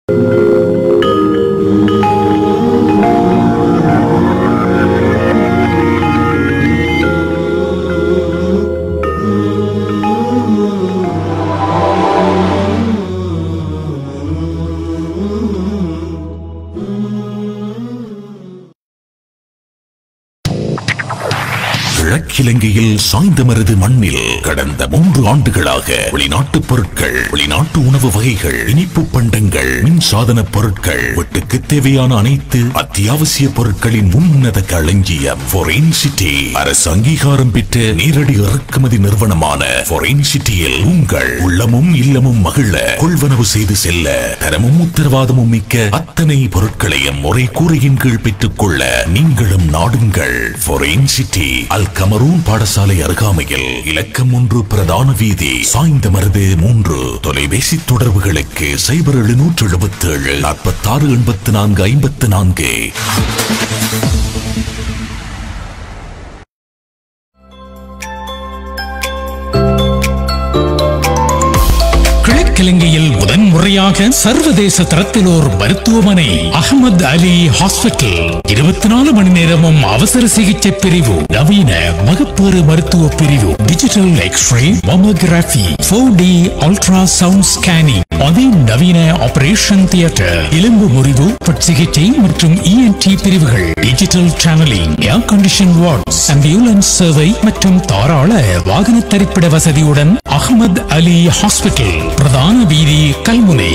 கிழக்கிலங்கையில் சாய்ந்தமருது மண்ணில் கடந்த மூன்று ஆண்டுகளாக வெளிநாட்டு பொருட்கள் வெளிநாட்டு உணவு வகைகள் இனிப்பு பண்டங்கள் மின் சாதன பொருட்கள் வீட்டுக்கு தேவையான அனைத்து அத்தியாவசிய பொருட்களின் உன்னத களஞ்சியம் ஃபொரேன் சிட்டி அரசு அங்கீகாரம் பெற்ற நேரடி இறக்குமதி நிறுவனமான ஃபொரேன் சிட்டியில் உங்கள் உள்ளமும் இல்லமும் மகிழ கொள்வனவு செய்து செல்ல தரமும் உத்தரவாதமும் மிக்க அத்தனை பொருட்களையும் ஒரே கூரையின் கீழ் பெற்றுக் கொள்ள நீங்களும் நாடுங்கள் ஃபொரேன் சிட்டி அல் கமரூன் பாடசாலை அருகாமையில் இலக்கம் ஒன்று பிரதான வீதி சாய்ந்த மருது மூன்று தொலைபேசி தொடர்புகளுக்கு சைபர் எழுநூற்று எழுபத்தி ஏழு நாற்பத்தாறு எண்பத்தி நான்கு ஐம்பத்தி நான்கு கிழக்கிழங்கையில் முதன்முறையாக சர்வதேச தரத்திலோர் மருத்துவமனை அகமது அலி ஹாஸ்பிட்டல் இருபத்தி நாலு மணி நேரமும் அவசர சிகிச்சை பிரிவு நவீன மகப்பேறு மருத்துவ பிரிவு digital x ray mammography four D ultrasound scanning அதிநவீன ஆபரேஷன் தியேட்டர் எலும்பு முறிவு பட் சிகிச்சை மற்றும் இஎன்டி பிரிவுகள் digital channelling air condition wards ambulance சேவை மற்றும் தாராள வாகன தரிப்பிட வசதியுடன் அகமது அலி ஹாஸ்பிட்டல் பிரதான வீதி கல்முனை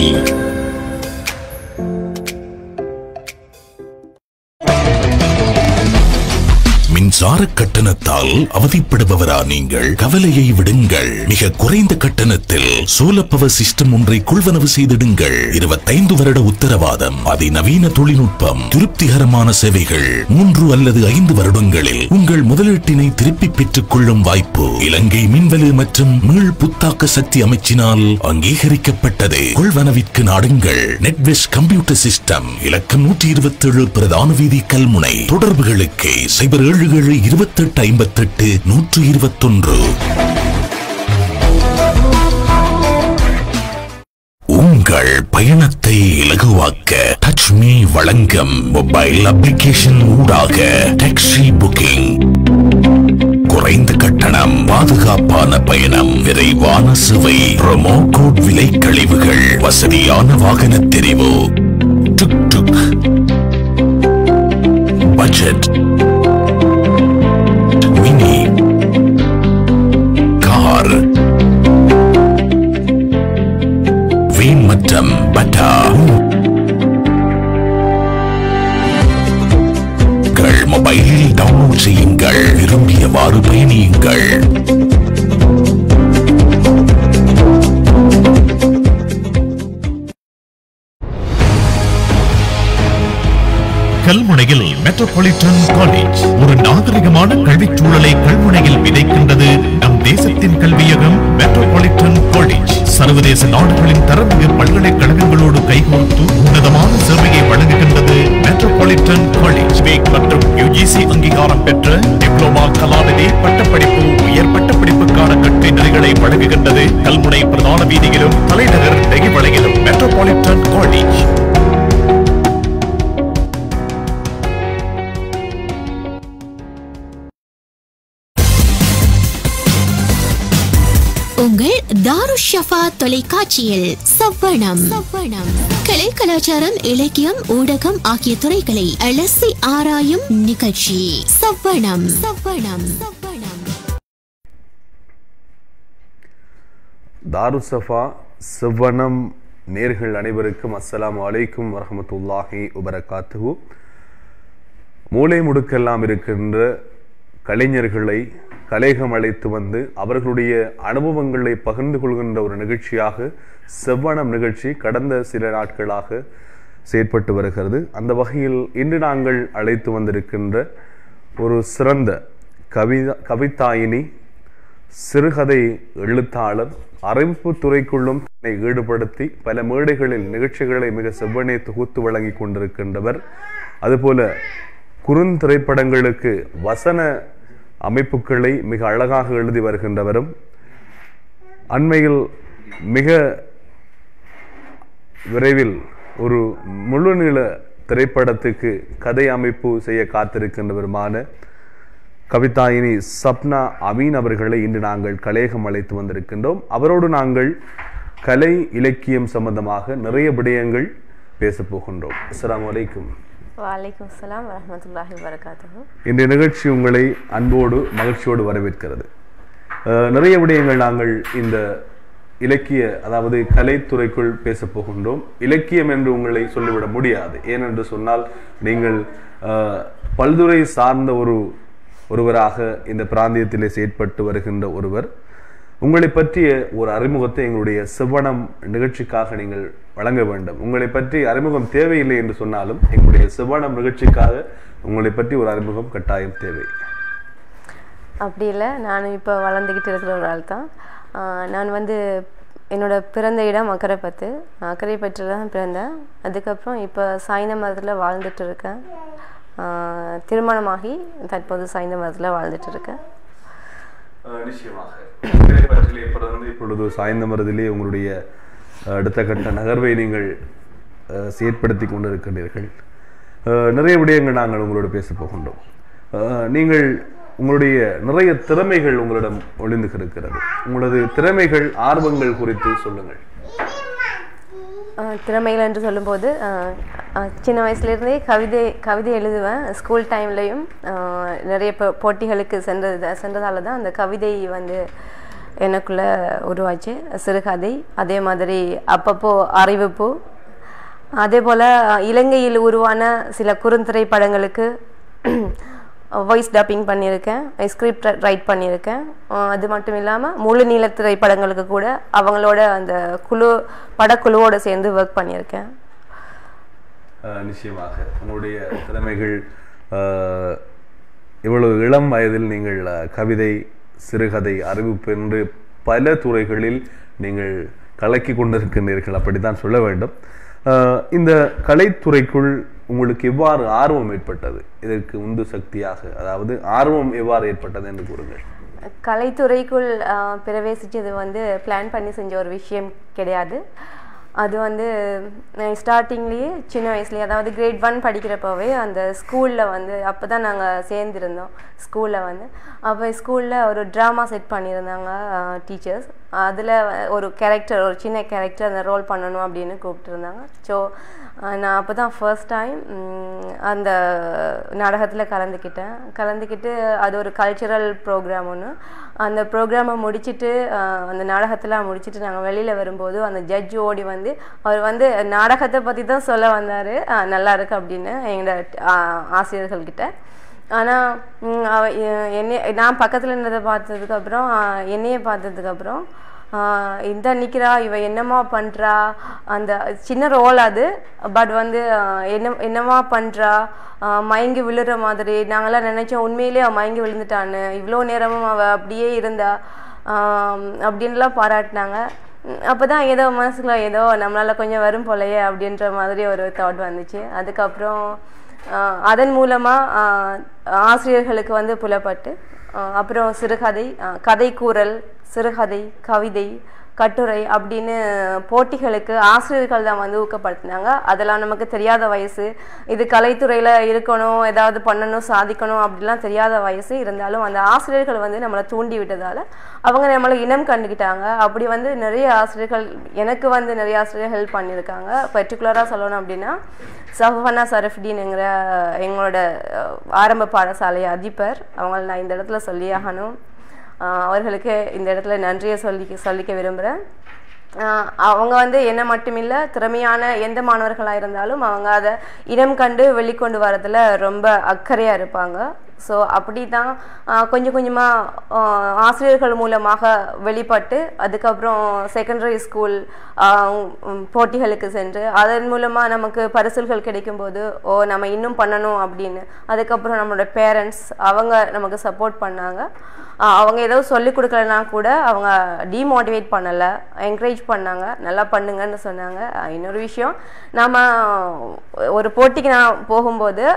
மின்சார கட்டணத்தால் அவதிப்படுபவரா நீங்கள் கவலையை விடுங்கள் மிக குறைந்த கட்டணத்தில் சோலர் பவர் சிஸ்டம் ஒன்றை கொள்வனவு செய்திடுங்கள் இருபத்தைந்து வருட உத்தரவாதம் அதிநவீன தொழில்நுட்பம் திருப்திகரமான சேவைகள் மூன்று அல்லது ஐந்து வருடங்களில் உங்கள் முதலீட்டினை திருப்பி பெற்றுக் கொள்ளும் வாய்ப்பு இலங்கை மின்வெளி மற்றும் மீள் புத்தாக்க சக்தி அமைச்சினால் அங்கீகரிக்கப்பட்டது கொள்வனவிற்கு நாடுங்கள் நெட்வெஸ் கம்ப்யூட்டர் சிஸ்டம் இலக்கம் நூற்றி இருபத்தி ஏழு பிரதான வீதி கல்முனை தொடர்புகளுக்கு சைபர் ஏழு ஏழு இருபத்தெட்டு ஐம்பத்தெட்டு நூற்று இருபத்தொன்று உங்கள் பயணத்தை இலகுவாக்க டச் மீ வழங்கும் மொபைல் அப்ளிகேஷன் ஊடாக டாக்ஸி புக்கிங் குறைந்த கட்டணம் பாதுகாப்பான பயணம் விரைவான சுவை ப்ரோமோ கோட் விலை கழிவுகள் வசதியான வாகன தெரிவு tuk tuk budget mini car வீண் மற்றும் பட்டா உங்கள் மொபைலில் டவுன்லோட் செய்யுங்கள் விரும்பியவாறு பயணியுங்கள் கல்முனையில் மெட்ரோபாலிட்டன் காலேஜ் ஒரு நாகரிகமான கல்விச் சூழலை கல்முனையில் விதைக்கின்றது நம் தேசத்தின் கல்வியகம் மெட்ரோபாலிட்டன் காலேஜ் சர்வதேச நாடுகளின் தரமிகு பல்கலைக்கழகங்களோடு கைகோர்த்து உன்னதமான சேவையை வழங்குகின்றது மெட்ரோபாலிட்டன் காலேஜ் வேக் மற்றும் யுஜிசி அங்கீகாரம் பெற்ற டிப்ளோமா கலாநிதி பட்டப்படிப்பு உயர் பட்டப்படிப்புக்கான கல்வி நெறிகளை வழங்குகின்றது கல்முனை பிரதான வீதியிலும் தலைநகர் நெகிவளையிலும் மெட்ரோபாலிட்டன் காலேஜ் உங்கள் தாரு ஷஃபா தொலைக்காட்சியில் சவ்வணம் சவ்வணம் கலை கலாச்சாரம் இலக்கியம் ஊடகம் ஆகிய துறைகளை அலசி ஆராயும் நிகழ்ச்சி சவ்வணம் சவ்வணம் சவ்வணம் தாருசஃபா செவ்வனம் நேர்கள் அனைவருக்கும் அஸ்ஸலாமு அலைக்கும் வரஹமத்துல்லாஹி வபரகாத்துஹு மூளை முடுக்கெல்லாம் இருக்கின்ற கலைஞர்களை கலைகம் அழைத்து வந்து அவர்களுடைய அனுபவங்களை பகிர்ந்து கொள்கின்ற ஒரு நிகழ்ச்சியாக செவ்வனம் நிகழ்ச்சி கடந்த சில நாட்களாக செயற்பட்டு வருகிறது அந்த வகையில் இன்று நாங்கள் அழைத்து வந்திருக்கின்ற ஒரு சிறந்த கவிதா கவிதாயினி சிறுகதை எழுத்தாளர் அறிவிப்பு துறைக்குள்ளும் தன்னை ஈடுபடுத்தி பல மேடைகளில் நிகழ்ச்சிகளை மிக செவ்வனே தொகுத்து வழங்கி கொண்டிருக்கின்றவர் அதுபோல குறுந்திரைப்படங்களுக்கு வசன அமைப்புகளை மிக அழகாக எழுதி வருகின்றவரும் அண்மையில் மிக விரைவில் ஒரு முழுநீள திரைப்படத்துக்கு கதை அமைப்பு செய்ய காத்திருக்கின்றவருமான கவிதாயினி சப்னா அமீன் அவர்களை இன்று நாங்கள் கலையகம் அழைத்து வந்திருக்கின்றோம் அவரோடு நாங்கள் கலை இலக்கியம் சம்பந்தமாக நிறைய விடயங்கள் பேசப் போகின்றோம் அஸ்ஸலாமு அலைக்கும் வலைக்கம் அஸ்ஸலாம் வரஹ்மத்துல்லாஹி வபரகாத்துஹு இன்றைய நிகழ்ச்சி உங்களை அன்போடு மகிழ்ச்சியோடு வரவேற்கிறது அஹ், நிறைய விடயங்கள் நாங்கள் இந்த இலக்கிய அதாவது கலைத்துறைக்குள் பேசப் போகின்றோம் இலக்கியம் என்று உங்களை சொல்லிவிட முடியாது ஏனென்று சொன்னால் நீங்கள் அஹ், பல்துறை சார்ந்த ஒரு ஒருவராக இந்த பிராந்தியத்திலே செயற்பட்டு வருகின்ற ஒருவர் உங்களை பற்றிய ஒரு அறிமுகத்தை எங்களுடைய செவ்வனம் நிகழ்ச்சிக்காக நீங்கள் வழங்க வேண்டும் உங்களை பற்றி அறிமுகம் தேவையில்லை என்று சொன்னாலும் எங்களுடைய செவ்வனம் நிகழ்ச்சிக்காக உங்களை பற்றி ஒரு அறிமுகம் கட்டாயம் தேவை அப்படி இல்லை நான் இப்போ வளர்ந்துக்கிட்டு இருக்கிற ஒரு ஆள் தான் ஆஹ் நான் வந்து என்னோட பிறந்த இடம் அக்கரைப்பத்து அக்கரைப்பற்றில் தான் பிறந்தேன் அதுக்கப்புறம் இப்போ சாய்ந்த மரத்தில் வாழ்ந்துட்டு இருக்கேன் ஆஹ் திருமணமாகி தற்போது சாய்ந்த மரத்தில் வாழ்ந்துட்டு இருக்கேன் நிச்சயமாக பற்றிலே பிறந்து இப்பொழுது சாய்ந்த மருதிலே உங்களுடைய அஹ், அடுத்த கட்ட நகர்வை நீங்கள் அஹ், செயற்படுத்தி கொண்டிருக்கின்றீர்கள் அஹ், நிறைய விடயங்கள் நாங்கள் உங்களோடு பேசப் போகின்றோம் அஹ், நீங்கள் உங்களுடைய நிறைய திறமைகள் உங்களிடம் ஒளிந்து கிடக்கிறது உங்களது திறமைகள் ஆர்வங்கள் குறித்து சொல்லுங்கள் ஆஹ் திறமைகள் என்று சொல்லும்போது ஆஹ் ஆஹ் சின்ன வயசுலேருந்தே கவிதை கவிதை எழுதுவேன் ஸ்கூல் டைம்லையும் நிறைய போ- போட்டிகளுக்கு சென்றது சென்றதால தான் அந்த கவிதை வந்து எனக்குள்ள உருவாச்சு சிறுகதை அதே மாதிரி அப்பப்போ அறிவிப்பு அதே போல் இலங்கையில் உருவான சில குறுந்திரைப்படங்களுக்கு வாய்ஸ் டப்பிங் பண்ணியிருக்கேன் ஸ்கிரிப்ட் ரைட் பண்ணியிருக்கேன் அஹ் அது மட்டும் இல்லாமல் முழு நீள திரைப்படங்களுக்கு கூட அவங்களோட அந்த குழு படக்குழுவோட சேர்ந்து ஒர்க் பண்ணியிருக்கேன் அஹ், நிச்சயமாக உங்களுடைய திறமைகள் அஹ், இவ்வளவு இளம் வயதில் நீங்கள் அஹ், கவிதை சிறுகதை அறிவிப்பு என்று பல துறைகளில் நீங்கள் கலக்கி கொண்டிருக்கின்றீர்கள் அப்படித்தான் சொல்ல வேண்டும் அஹ், இந்த கலைத்துறைக்குள் உங்களுக்கு எவ்வாறு ஆர்வம் ஏற்பட்டது இதற்கு உந்து சக்தியாக அதாவது ஆர்வம் எவ்வாறு ஏற்பட்டது என்று கூறுங்கள் கலைத்துறைக்குள் அஹ், பிரவேசிச்சது வந்து பிளான் பண்ணி செஞ்ச ஒரு விஷயம் கிடையாது அது வந்து ஸ்டார்டிங்லேயே சின்ன வயசுலேயே அதாவது கிரேட் ஒன் படிக்கிறப்பவே அந்த ஸ்கூலில் வந்து அப்போ தான் நாங்கள் சேர்ந்துருந்தோம் ஸ்கூலில் வந்து அப்போ ஸ்கூலில் ஒரு ட்ராமா செட் பண்ணியிருந்தாங்க டீச்சர்ஸ் அதில் ஒரு கேரக்டர் ஒரு சின்ன கேரக்டர் அந்த ரோல் பண்ணணும் அப்படின்னு கூப்பிட்டுருந்தாங்க ஸோ நான் அப்போ தான் ஃபர்ஸ்ட் டைம் அந்த நாடகத்தில் கலந்துக்கிட்டேன் கலந்துக்கிட்டு அது ஒரு கல்ச்சுரல் ப்ரோக்ராம் ஒன்று அந்த ப்ரோக்ராமை முடிச்சிட்டு அஹ், அந்த நாடகத்தெல்லாம் முடிச்சிட்டு நாங்கள் வெளியில் வரும்போது அந்த ஜட்ஜ் ஓடி வந்து அவர் வந்து நாடகத்தை பற்றி தான் சொல்ல வந்தார் நல்லா இருக்கு அப்படின்னு எங்களோட அஹ், ஆசிரியர்கள்கிட்ட ஆனால் என்னை நான் பக்கத்தில் இருந்ததை பார்த்ததுக்கப்புறம் என்னையே பார்த்ததுக்கப்புறம் ஆஹ் இந்த நிற்கிறா இவ என்னமா பண்ணுறா அந்த சின்ன ரோல் அது பட் வந்து ஆஹ் என்ன என்னமா பண்ணுறா மயங்கி விழுற மாதிரி நாங்களாம் நினச்சோம் உண்மையிலேயே அவள் மயங்கி விழுந்துட்டான்னு இவ்வளோ நேரமும் அவள் அப்படியே இருந்தா ஆம், அப்படின்லாம் பாராட்டினாங்க அப்போ தான் ஏதோ மனசுக்குள்ள ஏதோ நம்மளால் கொஞ்சம் வரும் போலையே அப்படின்ற மாதிரி ஒரு தாட் வந்துச்சு அதுக்கப்புறம் ஆஹ் அதன் மூலமாக ஆசிரியர்களுக்கு வந்து புலப்பட்டு ஆஹ் அப்புறம் சிறுகதை ஆஹ் கதைக்கூறல் சிறுகதை கவிதை கட்டுரை அப்படின்னு போட்டிகளுக்கு ஆசிரியர்கள் தான் வந்து ஊக்கப்படுத்தினாங்க அதெல்லாம் நமக்கு தெரியாத வயசு இது கலைத்துறையில் இருக்கணும் ஏதாவது பண்ணணும் சாதிக்கணும் அப்படிலாம் தெரியாத வயசு இருந்தாலும் அந்த ஆசிரியர்கள் வந்து நம்மளை தூண்டி விட்டதால் அவங்க நம்மளை இனம் கண்டுக்கிட்டாங்க அப்படி வந்து நிறைய ஆசிரியர்கள் எனக்கு வந்து நிறைய ஆசிரியர்கள் ஹெல்ப் பண்ணியிருக்காங்க பர்டிகுலராக சொல்லணும் அப்படின்னா சஃபனா சரஃப்டீனுங்கிற எங்களோட அஹ், ஆரம்ப பாடசாலை அதிபர் அவங்கள நான் இந்த இடத்துல சொல்லியாகணும் ஆஹ் அவர்களுக்கு இந்த இடத்துல நன்றியை சொல்லி சொல்லிக்க விரும்புகிறேன் அவங்க வந்து என்ன மட்டுமில்லை திறமையான எந்த மாணவர்களாக இருந்தாலும் அவங்க அதை இனம் கண்டு வெளிக்கொண்டு வரதுல ரொம்ப அக்கறையாக இருப்பாங்க ஸோ அப்படி தான் கொஞ்சம் கொஞ்சமாக ஆசிரியர்கள் மூலமாக வெளிப்பட்டு அதுக்கப்புறம் செகண்டரி ஸ்கூல் போட்டிகளுக்கு சென்று அதன் மூலமாக நமக்கு பரிசுகள் கிடைக்கும்போது ஓ நம்ம இன்னும் பண்ணணும் அப்படின்னு அதுக்கப்புறம் நம்மளோட பேரண்ட்ஸ் அவங்க நமக்கு சப்போர்ட் பண்ணாங்க ஆஹ் அவங்க ஏதோ சொல்லி கொடுக்கலனா கூட அவங்க டிமோட்டிவேட் பண்ணலை என்கரேஜ் பண்ணாங்க நல்லா பண்ணுங்கன்னு சொன்னாங்க ஆஹ் இன்னொரு விஷயம் நம்ம ஒரு போட்டிக்கு நான் போகும்போது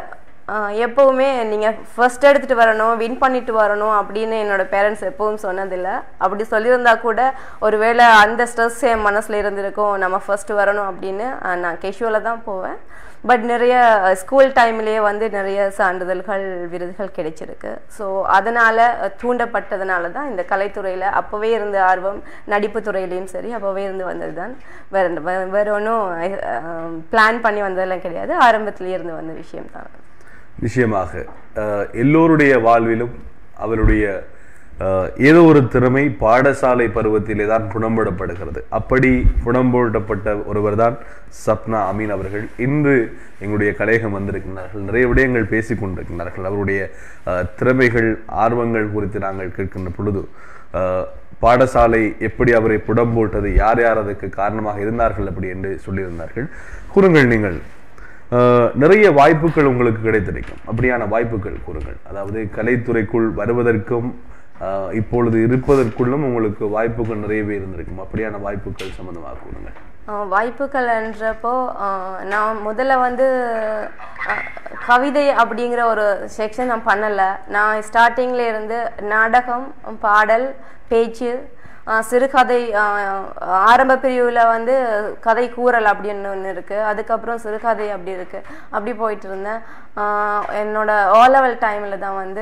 ஆஹ் எப்பவுமே நீங்கள் ஃபர்ஸ்ட் எடுத்துகிட்டு வரணும் வின் பண்ணிட்டு வரணும் அப்படின்னு என்னோட பேரண்ட்ஸ் எப்பவும் சொன்னதில்லை அப்படி சொல்லியிருந்தா கூட ஒருவேளை அந்த ஸ்ட்ரெஸ் என் மனசில் இருந்திருக்கும் நம்ம ஃபர்ஸ்ட் வரணும் அப்படின்னு ஆஹ் நான் கேஷுவலாக தான் போவேன் பட் நிறைய ஸ்கூல் டைம்லேயே வந்து நிறைய சான்றிதழ்கள் விருதுகள் கிடைச்சிருக்கு ஸோ அதனால் தூண்டப்பட்டதுனால தான் இந்த கலைத்துறையில் அப்போவே இருந்த ஆர்வம் நடிப்பு துறையிலையும் சரி அப்போவே இருந்து வந்தது தான் வேற வேற- வேற ஒன்றும் பிளான் பண்ணி வந்ததெல்லாம் கிடையாது ஆரம்பத்திலே இருந்து வந்த விஷயம் தான் நிச்சயமாக அஹ், எல்லோருடைய வாழ்விலும் அவருடைய அஹ், ஏதோ ஒரு திறமை பாடசாலை பருவத்திலே தான் புணம்படப்படுகிறது அப்படி புணம்போடப்பட்ட ஒருவர் தான் சப்னா அமீன் அவர்கள் இன்று எங்களுடைய கலையகம் வந்திருக்கின்றார்கள் நிறைய விடயங்கள் பேசிக் கொண்டிருக்கின்றார்கள் அவருடைய அஹ், திறமைகள் ஆர்வங்கள் குறித்து நாங்கள் கேட்கின்ற பொழுது அஹ், பாடசாலை எப்படி அவரை புடம்போட்டது யார் யார் அதுக்கு காரணமாக இருந்தார்கள் அப்படி என்று சொல்லியிருந்தார்கள் கூறுங்கள் நீங்கள் அஹ், நிறைய வாய்ப்புகள் உங்களுக்கு கிடைத்திருக்கும் அப்படியான வாய்ப்புகள் கூறுங்கள் அதாவது கலைத்துறைக்குள் வருவதற்கும் அஹ், இப்பொழுது இருப்பதற்குள்ளும் உங்களுக்கு வாய்ப்புகள் நிறையவே இருந்திருக்கும் அப்படியான வாய்ப்புகள் சம்பந்தமாக கூறுங்கள் ஆஹ் வாய்ப்புகள்ன்றப்போ ஆஹ் நான் முதல்ல வந்து ஆஹ் கவிதை அப்படிங்கிற ஒரு செக்ஷன் நான் பண்ணலை நான் ஸ்டார்டிங்ல இருந்து நாடகம் பாடல் பேச்சு ஆஹ் சிறுகதை ஆஹ் ஆரம்ப பிரிவில் வந்து கதை கூறல் அப்படின்னு ஒன்று இருக்குது அதுக்கப்புறம் சிறுகதை அப்படி இருக்குது அப்படி போயிட்டு இருந்தேன் ஆஹ் என்னோட ஓ லெவல் டைமில் தான் வந்து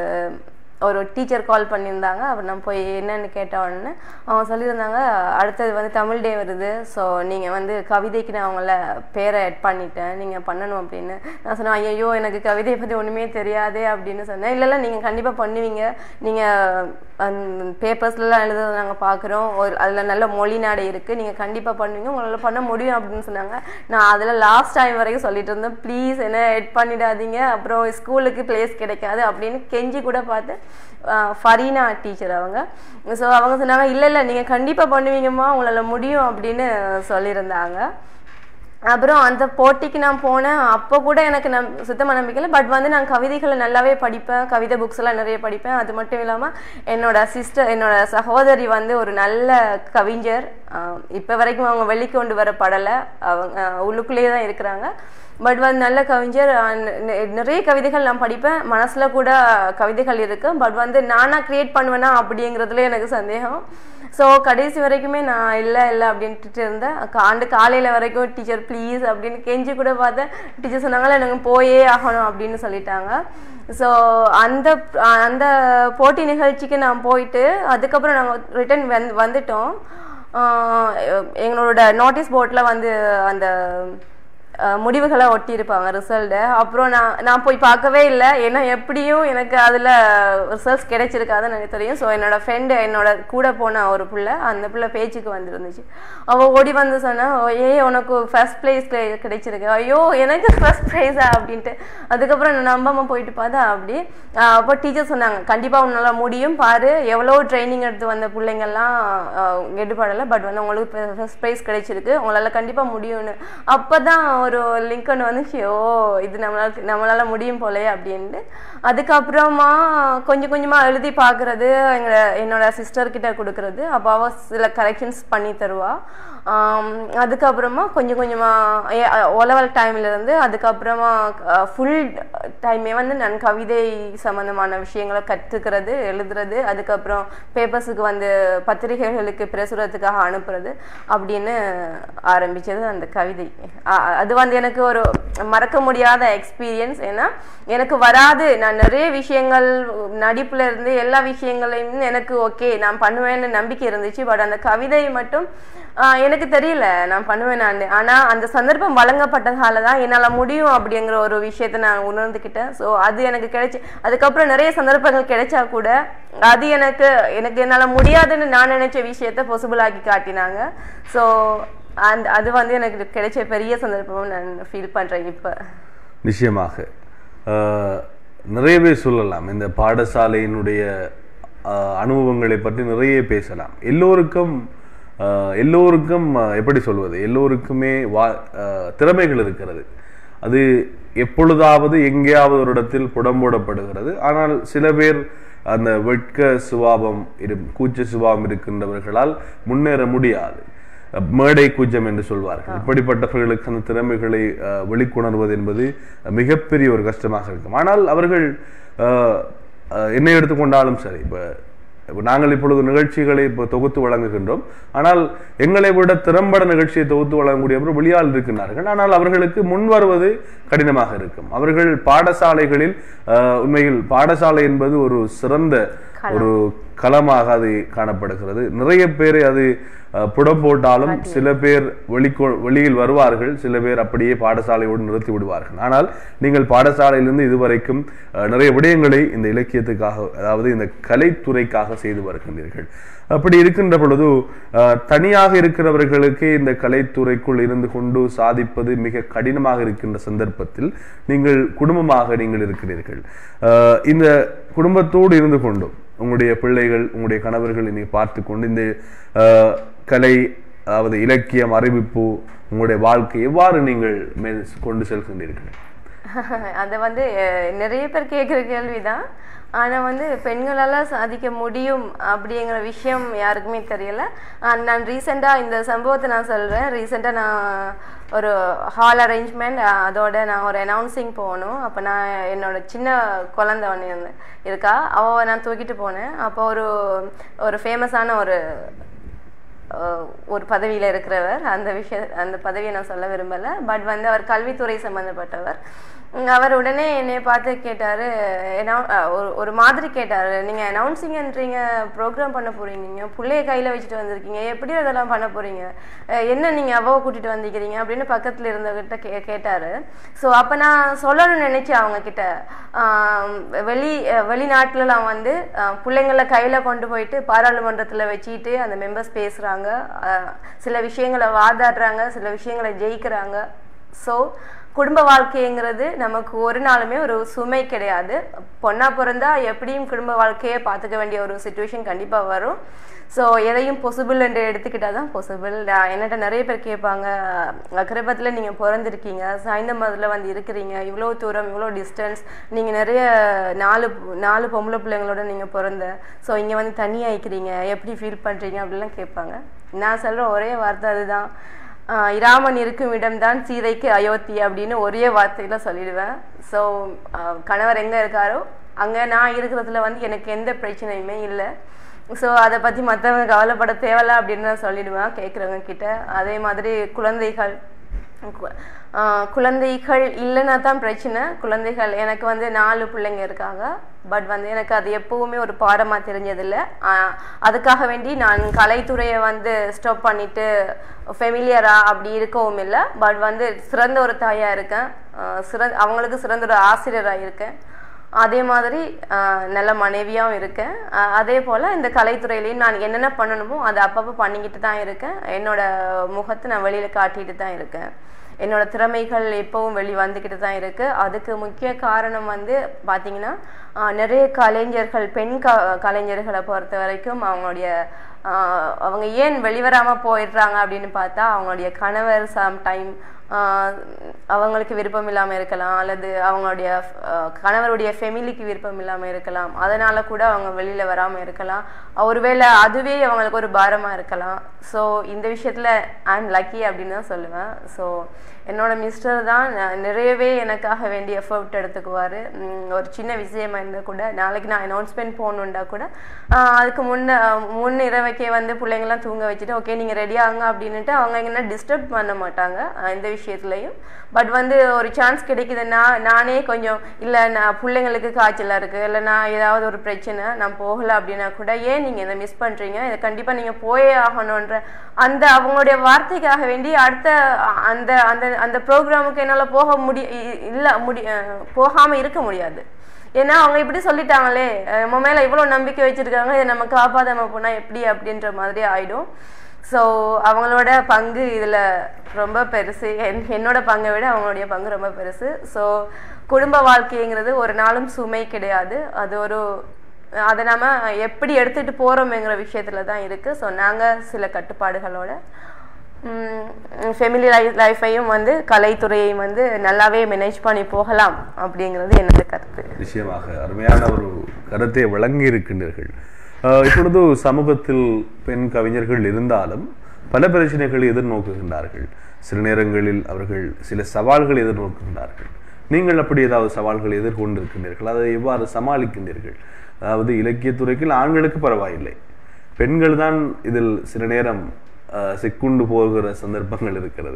ஒரு டீச்சர் கால் பண்ணியிருந்தாங்க அவர் நான் போய் என்னன்னு கேட்ட உடனே அவங்க சொல்லியிருந்தாங்க அடுத்தது வந்து தமிழ் டே வருது ஸோ நீங்கள் வந்து கவிதைக்கு நான் அவங்கள பேரை ஆட் பண்ணிட்டேன் நீங்கள் பண்ணணும் அப்படின்னு நான் சொன்னேன் ஐயோ எனக்கு கவிதை பற்றி ஒன்றுமே தெரியாதே அப்படின்னு சொன்னேன் இல்லை இல்லை நீங்கள் கண்டிப்பாக பண்ணுவீங்க நீங்கள் பேப்பர்ஸ்லாம் எழுதுறதை நாங்கள் பார்க்குறோம் ஒரு அதில் நல்ல மொழி நாடு இருக்குது நீங்கள் கண்டிப்பாக பண்ணுவீங்க உங்களால் பண்ண முடியும் அப்படின்னு சொன்னாங்க நான் அதில் லாஸ்ட் டைம் வரைக்கும் சொல்லிட்டு இருந்தேன் ப்ளீஸ் என்ன எட் பண்ணிடாதீங்க அப்புறம் ஸ்கூலுக்கு பிளேஸ் கிடைக்காது அப்படின்னு கெஞ்சி கூட பார்த்து ஆஹ் ஃபரீனா டீச்சர் அவங்க ஸோ அவங்க சொன்னாங்க இல்லை இல்லை நீங்கள் கண்டிப்பாக பண்ணுவீங்கம்மா உங்களால் முடியும் அப்படின்னு சொல்லியிருந்தாங்க அப்புறம் அந்த போட்டிக்கு நான் போனேன் அப்போ கூட எனக்கு நம் சுத்தமாக நம்பிக்கை இல்லை பட் வந்து நான் கவிதைகளை நல்லாவே படிப்பேன் கவிதை புக்ஸ் எல்லாம் நிறைய படிப்பேன் அது மட்டும் இல்லாமல் என்னோட சிஸ்டர் என்னோட சகோதரி வந்து ஒரு நல்ல கவிஞர் இப்போ வரைக்கும் அவங்க வெளிக்கொண்டு வர படலை அவங்க ஆஹ் உள்ளுக்குள்ளேயே தான் இருக்கிறாங்க பட் வந்து நல்ல கவிஞர் ஆஹ் நி- நி- நிறைய கவிதைகள் நான் படிப்பேன் மனசில் கூட கவிதைகள் இருக்கு பட் வந்து நானாக க்ரியேட் பண்ணுவேனா அப்படிங்கிறதுல எனக்கு சந்தேகம் ஸோ கடைசி வரைக்குமே நான் இல்லை இல்லை அப்படின்ட்டு இருந்தேன் கா- ஆண்டு காலையில் வரைக்கும் டீச்சர் ப்ளீஸ் அப்படின்னு கெஞ்சி கூட பார்த்தேன் டீச்சர் சொன்னாங்களே எனக்கு போயே ஆகணும் அப்படின்னு சொல்லிட்டாங்க ஸோ அந்த அந்த போட்டி நிகழ்ச்சிக்கு நான் போயிட்டு அதுக்கப்புறம் நாங்கள் ரிட்டர்ன் வந் வந்துட்டோம் ஆஹ் எங்களோட நோட்டீஸ் போர்டில் வந்து அந்த அஹ், முடிவுகளை ஒட்டியிருப்பாங்க ரிசல்ட்டை அப்புறம் நான் நான் போய் பார்க்கவே இல்லை ஏன்னா எப்படியும் எனக்கு அதில் ரிசல்ட்ஸ் கிடைச்சிருக்காதுன்னு எனக்கு தெரியும் ஸோ என்னோட ஃப்ரெண்டு என்னோட கூட போன ஒரு பிள்ளை அந்த பிள்ளை பேச்சுக்கு வந்துருந்துச்சு அவள் ஓடி வந்து சொன்னா ஏ உனக்கு ஃபர்ஸ்ட் ப்ரைஸ் கிடைச்சிருக்கு ஐயோ எனக்கு ஃபர்ஸ்ட் ப்ரைஸா அப்படின்ட்டு அதுக்கப்புறம் நான் நம்பாமல் போயிட்டு பார்த்தா அப்படி ஆஹ் அப்போ டீச்சர் சொன்னாங்க கண்டிப்பாக உன்னால் முடியும் பாரு எவ்வளோ ட்ரைனிங் எடுத்து வந்த பிள்ளைங்கள்லாம் எடுபடலை பட் வந்து உங்களுக்கு ஃபர்ஸ்ட் ப்ரைஸ் கிடைச்சிருக்கு உங்களால் கண்டிப்பாக முடியும்னு அப்போ தான் ஒரு லிங்க் ஒன்று வந்துச்சு ஓ இது நம்மளால நம்மளால முடியும் போலே அப்படின்ட்டு அதுக்கப்புறமா கொஞ்சம் கொஞ்சமாக எழுதி பார்க்குறது எங்களை என்னோட சிஸ்டர் கிட்ட கொடுக்கறது அப்போ அவ சில கரெக்ஷன்ஸ் பண்ணி தருவா ஆம், அதுக்கப்புறமா கொஞ்சம் கொஞ்சமாக ஒலவல் டைம்லேருந்து அதுக்கப்புறமா ஃபுல் டைமே வந்து நான் கவிதை சம்மந்தமான விஷயங்களை கற்றுக்கிறது எழுதுறது அதுக்கப்புறம் பேப்பர்ஸுக்கு வந்து பத்திரிகைகளுக்கு பிரசுரத்துக்காக அனுப்புறது அப்படின்னு ஆரம்பிச்சது அந்த கவிதை அ- அது வந்து எனக்கு ஒரு மறக்க முடியாத எக்ஸ்பீரியன்ஸ் ஏன்னா எனக்கு வராது நான் நிறைய விஷயங்கள் நடிப்புல இருந்து எல்லா விஷயங்களையும் எனக்கு ஓகே நான் பண்ணுவேன்னு நம்பிக்கை இருந்துச்சு பட் அந்த கவிதை மட்டும் ஆஹ், எனக்கு தெரியல நான் பண்ணுவேன் நான் ஆனா அந்த சந்தர்ப்பம் வழங்கப்பட்டதால தான் என்னால முடியும் அப்படிங்கிற ஒரு விஷயத்தை நான் உணர்ந்துக்கிட்டேன் ஸோ அது எனக்கு கிடைச்சு அதுக்கப்புறம் நிறைய சந்தர்ப்பங்கள் கிடைச்சா கூட அது எனக்கு எனக்கு என்னால முடியாதுன்னு நான் நினைச்ச விஷயத்த பாசிபிள் ஆக்கி காட்டினாங்க ஸோ அந்த அது வந்து எனக்கு கிடைச்ச பெரிய சந்தர்ப்பமும் நான் ஃபீல் பண்றேன் இப்போ நிச்சயமாக அஹ், நிறையவே சொல்லலாம் இந்த பாடசாலையினுடைய அஹ், அனுபவங்களை பற்றி நிறைய பேசலாம் எல்லோருக்கும் அஹ், எல்லோருக்கும் அஹ், எப்படி சொல்வது எல்லோருக்குமே வா அஹ், திறமைகள் இருக்கிறது அது எப்பொழுதாவது எங்கேயாவது ஒரு இடத்தில் புடம்போடப்படுகிறது ஆனால் சில பேர் அந்த வெட்க சுபாவம் இரு கூச்ச சுபாவம் இருக்கின்றவர்களால் முன்னேற முடியாது அஹ், மேடை கூஜம் என்று சொல்வார்கள் இப்படிப்பட்டவர்களுக்கு அந்த திறமைகளை அஹ், வெளிக்கொணர்வது என்பது மிகப்பெரிய ஒரு கஷ்டமாக இருக்கும் ஆனால் அவர்கள் அஹ், அஹ், என்னை எடுத்துக்கொண்டாலும் சரி இப்போ இப்போ நாங்கள் இப்பொழுது நிகழ்ச்சிகளை இப்போ தொகுத்து வழங்குகின்றோம் ஆனால் எங்களை விட திறம்பட நிகழ்ச்சியை தொகுத்து வழங்கக்கூடியவர் வெளியால் இருக்கின்றார்கள் ஆனால் அவர்களுக்கு முன் வருவது கடினமாக இருக்கும் அவர்கள் பாடசாலைகளில் அஹ், உண்மையில் பாடசாலை என்பது ஒரு சிறந்த ஒரு களமாக அது காணப்படுகிறது நிறைய பேரை அது அஹ், புடம் போட்டாலும் சில பேர் வெளிக்கோ வெளியில் வருவார்கள் சில பேர் அப்படியே பாடசாலையோடு நிறுத்தி விடுவார்கள் ஆனால் நீங்கள் பாடசாலையிலிருந்து இதுவரைக்கும் அஹ், நிறைய விடயங்களை இந்த இலக்கியத்துக்காக அதாவது இந்த கலைத்துறைக்காக செய்து வருகின்றீர்கள் அப்படி இருக்கின்ற பொழுது அஹ், தனியாக இருக்கிறவர்களுக்கு இந்த கலைத்துறைக்குள் இருந்து கொண்டு சாதிப்பது மிக கடினமாக இருக்கின்ற சந்தர்ப்பத்தில் நீங்கள் குடும்பமாக நீங்கள் இருக்கிறீர்கள் அஹ், இந்த குடும்பத்தோடு இருந்து கொண்டும் உங்களுடைய பிள்ளைகள் உங்களுடைய கணவர்கள் இன்னைக்கு பார்த்து கொண்டு இந்த அஹ், கலை அதாவது இலக்கியம் அறிவிப்பு உங்களுடைய வாழ்க்கை எவ்வாறு நீங்கள் மேல் கொண்டு செல்கின்றீர்கள் அதை வந்து அஹ், நிறைய பேர் கேட்குற கேள்விதான் ஆனா வந்து பெண்களால சாதிக்க முடியும் அப்படிங்கிற விஷயம் யாருக்குமே தெரியல ஆஹ் நான் ரீசெண்டாக இந்த சம்பவத்தை நான் சொல்றேன் ரீசெண்டாக நான் ஒரு ஹால் அரேஞ்ச்மெண்ட் அதோட நான் ஒரு அனௌன்சிங் போகணும் அப்போ நான் என்னோட சின்ன குழந்தை ஒன்று இருந்து- இருக்கா அவ நான் தூக்கிட்டு போனேன் அப்போ ஒரு ஒரு ஃபேமஸான ஒரு அஹ் ஒரு பதவியில் இருக்கிறவர் அந்த விஷய அந்த பதவியை நான் சொல்ல விரும்பலை பட் வந்து அவர் கல்வித்துறை சம்மந்தப்பட்டவர் உம் அவர் உடனே என்னை பார்த்து கேட்டார் ஒரு ஒரு மாதிரி கேட்டார் நீங்கள் அனௌன்சிங்கன்றீங்க ப்ரோக்ராம் பண்ண போகிறீங்க நீங்கள் பிள்ளைய கையில் வச்சுட்டு வந்திருக்கீங்க எப்படி அதெல்லாம் பண்ண போகிறீங்க என்ன நீங்கள் அவ்வாவை கூட்டிகிட்டு வந்திருக்கிறீங்க அப்படின்னு பக்கத்தில் இருந்தவர்கிட்ட கே கேட்டார் ஸோ அப்போ நான் சொல்லணும்னு நினச்சேன் அவங்க கிட்ட ஆம், வெளி அஹ் வெளிநாட்டுலலாம் வந்து அஹ், பிள்ளைங்கள கையில் கொண்டு போயிட்டு பாராளுமன்றத்தில் வச்சுட்டு அந்த மெம்பர்ஸ் பேசுகிறாங்க சில விஷயங்களை வாதாடுறாங்க சில விஷயங்களை ஜெயிக்கிறாங்க ஸோ குடும்ப வாழ்க்கைங்கிறது நமக்கு ஒரு நாளுமே ஒரு சுமை கிடையாது பொண்ணா பிறந்தா எப்படியும் குடும்ப வாழ்க்கையை பார்த்துக்க வேண்டிய ஒரு சுச்சுவேஷன் கண்டிப்பாக வரும் ஸோ எதையும் பொசிபிள் என்று எடுத்துக்கிட்டால் தான் பொசிபிள் என்கிட்ட நிறைய பேர் கேட்பாங்க அக்கரபத்தில் நீங்கள் பிறந்திருக்கீங்க சாய்ந்தமரத்தில் வந்து இருக்கிறீங்க இவ்வளோ தூரம் இவ்வளோ டிஸ்டன்ஸ் நீங்கள் நிறைய நாலு நாலு பொம்பளை பிள்ளைங்களோட நீங்கள் பிறந்த ஸோ இங்கே வந்து தனியாக இருக்கிறீங்க எப்படி ஃபீல் பண்ணுறீங்க அப்படிலாம் கேட்பாங்க நான் சொல்கிற ஒரே வார்த்தை அதுதான் ஆஹ் இராமன் இருக்கும் இடம்தான் சீதைக்கு அயோத்தி அப்படின்னு ஒரே வார்த்தையில சொல்லிடுவேன் ஸோ கணவர் எங்க இருக்காரோ அங்க நான் இருக்கிறதுல வந்து எனக்கு எந்த பிரச்சனையுமே இல்லை ஸோ அதை பத்தி மற்றவங்க கவலைப்பட தேவையில்ல அப்படின்னு நான் சொல்லிடுவேன் கேட்குறவங்க கிட்ட அதே மாதிரி குழந்தைகள் கு- ஆஹ் குழந்தைகள் இல்லைன்னா தான் பிரச்சனை குழந்தைகள் எனக்கு வந்து நாலு பிள்ளைங்க இருக்காங்க பட் வந்து எனக்கு அது எப்பவுமே ஒரு பாடமாக தெரிஞ்சதில்லை ஆஹ் அதுக்காக வேண்டி நான் கலைத்துறையை வந்து ஸ்டாப் பண்ணிட்டு ஃபெமிலியரா அப்படி இருக்கவும் இல்லை பட் வந்து சிறந்த ஒரு தாயாக இருக்கேன் ஆஹ் சிறந்த அவங்களுக்கு சிறந்த ஒரு ஆசிரியராக இருக்கேன் அதே மாதிரி ஆஹ் நல்ல மனைவியாகவும் இருக்கேன் ஆஹ் அதே போல் இந்த கலைத்துறையிலையும் நான் என்னென்ன பண்ணணுமோ அதை அப்பப்போ பண்ணிக்கிட்டு தான் இருக்கேன் என்னோட முகத்தை நான் வெளியில் காட்டிட்டு தான் இருக்கேன் என்னோட திறமைகள் எப்பவும் வெளி வந்துக்கிட்டு தான் இருக்கு அதுக்கு முக்கிய காரணம் வந்து பார்த்தீங்கன்னா ஆஹ் நிறைய கலைஞர்கள் பெண் க கலைஞர்களை பொறுத்த வரைக்கும் அவங்களுடைய ஆஹ் அவங்க ஏன் வெளிவராம போயிடுறாங்க அப்படின்னு பார்த்தா அவங்களுடைய கணவர் சம் டைம் அவங்களுக்கு விருப்பம் இல்லாமல் இருக்கலாம் அல்லது அவங்களுடைய ஆஹ் கணவருடைய ஃபெமிலிக்கு விருப்பம் இல்லாமல் இருக்கலாம் அதனால கூட அவங்க வெளியில் வராமல் இருக்கலாம் ஒருவேளை அதுவே அவங்களுக்கு ஒரு பாரமாக இருக்கலாம் ஸோ இந்த விஷயத்தில் ஐ எம் லக்கி அப்படின்னு தான் சொல்லுவேன் ஸோ என்னோட மிஸ்டர் தான் ந- நிறையவே எனக்காக வேண்டிய எஃபர்ட் எடுத்துக்குவார் ஒரு சின்ன விஷயமா இருந்தால் கூட நாளைக்கு நான் அனௌன்ஸ்மெண்ட் போகணுண்டா கூட ஆஹ் அதுக்கு முன்ன முன் இரவைக்கே வந்து பிள்ளைங்களாம் தூங்க வச்சுட்டு ஓகே நீங்கள் ரெடி ஆகுங்க அப்படின்னுட்டு அவங்க என்ன டிஸ்டர்ப் பண்ண மாட்டாங்க ஆஹ் இந்த விஷயத்துலையும் பட் வந்து ஒரு சான்ஸ் கிடைக்குதுன்னா நானே கொஞ்சம் இல்லை நான் பிள்ளைங்களுக்கு காய்ச்சலாக இருக்குது இல்லை நான் ஏதாவது ஒரு பிரச்சனை நான் போகலை அப்படின்னா கூட ஏன் நீங்கள் இதை மிஸ் பண்ணுறீங்க இதை கண்டிப்பாக நீங்கள் போயே ஆகணுன்ற அந்த அவங்களுடைய வார்த்தைக்காக வேண்டி அடுத்த அ- அந்த அந்த அந்த ப்ரோக்ராமுக்கு என்னால் போக முடி இ- இல்லை முடி போகாமல் இருக்க முடியாது ஏன்னா அவங்க இப்படி சொல்லிட்டாங்களே அஹ் நம்ம மேலே இவ்வளோ நம்பிக்கை வச்சுருக்காங்க இதை நம்ம காப்பாற்றாம போனால் எப்படி அப்படின்ற மாதிரி ஆயிடும் ஸோ அவங்களோட பங்கு இதில் ரொம்ப பெருசு என் என்னோட பங்கை விட அவங்களுடைய பங்கு ரொம்ப பெருசு ஸோ குடும்ப வாழ்க்கைங்கிறது ஒரு நாளும் சுமை கிடையாது அது ஒரு அதை நம்ம எப்படி எடுத்துகிட்டு போகிறோம்ங்கிற விஷயத்தில் தான் இருக்குது ஸோ நாங்கள் சில கட்டுப்பாடுகளோட ஃபெமிலி லைஃப் லைஃப்பையும் வந்து கலைத்துறையையும் வந்து நல்லாவே மேனேஜ் பண்ணி போகலாம் அப்படிங்கிறது என்னோட கருத்து நிச்சயமாக அருமையான ஒரு கருத்தை வழங்கி இருக்கின்றீர்கள் அஹ் இப்பொழுது சமூகத்தில் பெண் கவிஞர்கள் இருந்தாலும் பல பிரச்சனைகளை எதிர்நோக்குகின்றார்கள் சில நேரங்களில் அவர்கள் சில சவால்களை எதிர்நோக்குகின்றார்கள் நீங்கள் அப்படி ஏதாவது சவால்களை எதிர்கொண்டிருக்கின்றீர்கள் அதை எவ்வாறு சமாளிக்கின்றீர்கள் அதாவது இலக்கியத்துறைக்கில் ஆண்களுக்கு பரவாயில்லை பெண்கள் தான் இதில் சில நேரம் அஹ், சிக்குண்டு போகிற சந்தர்ப்பங்கள் இருக்கிறது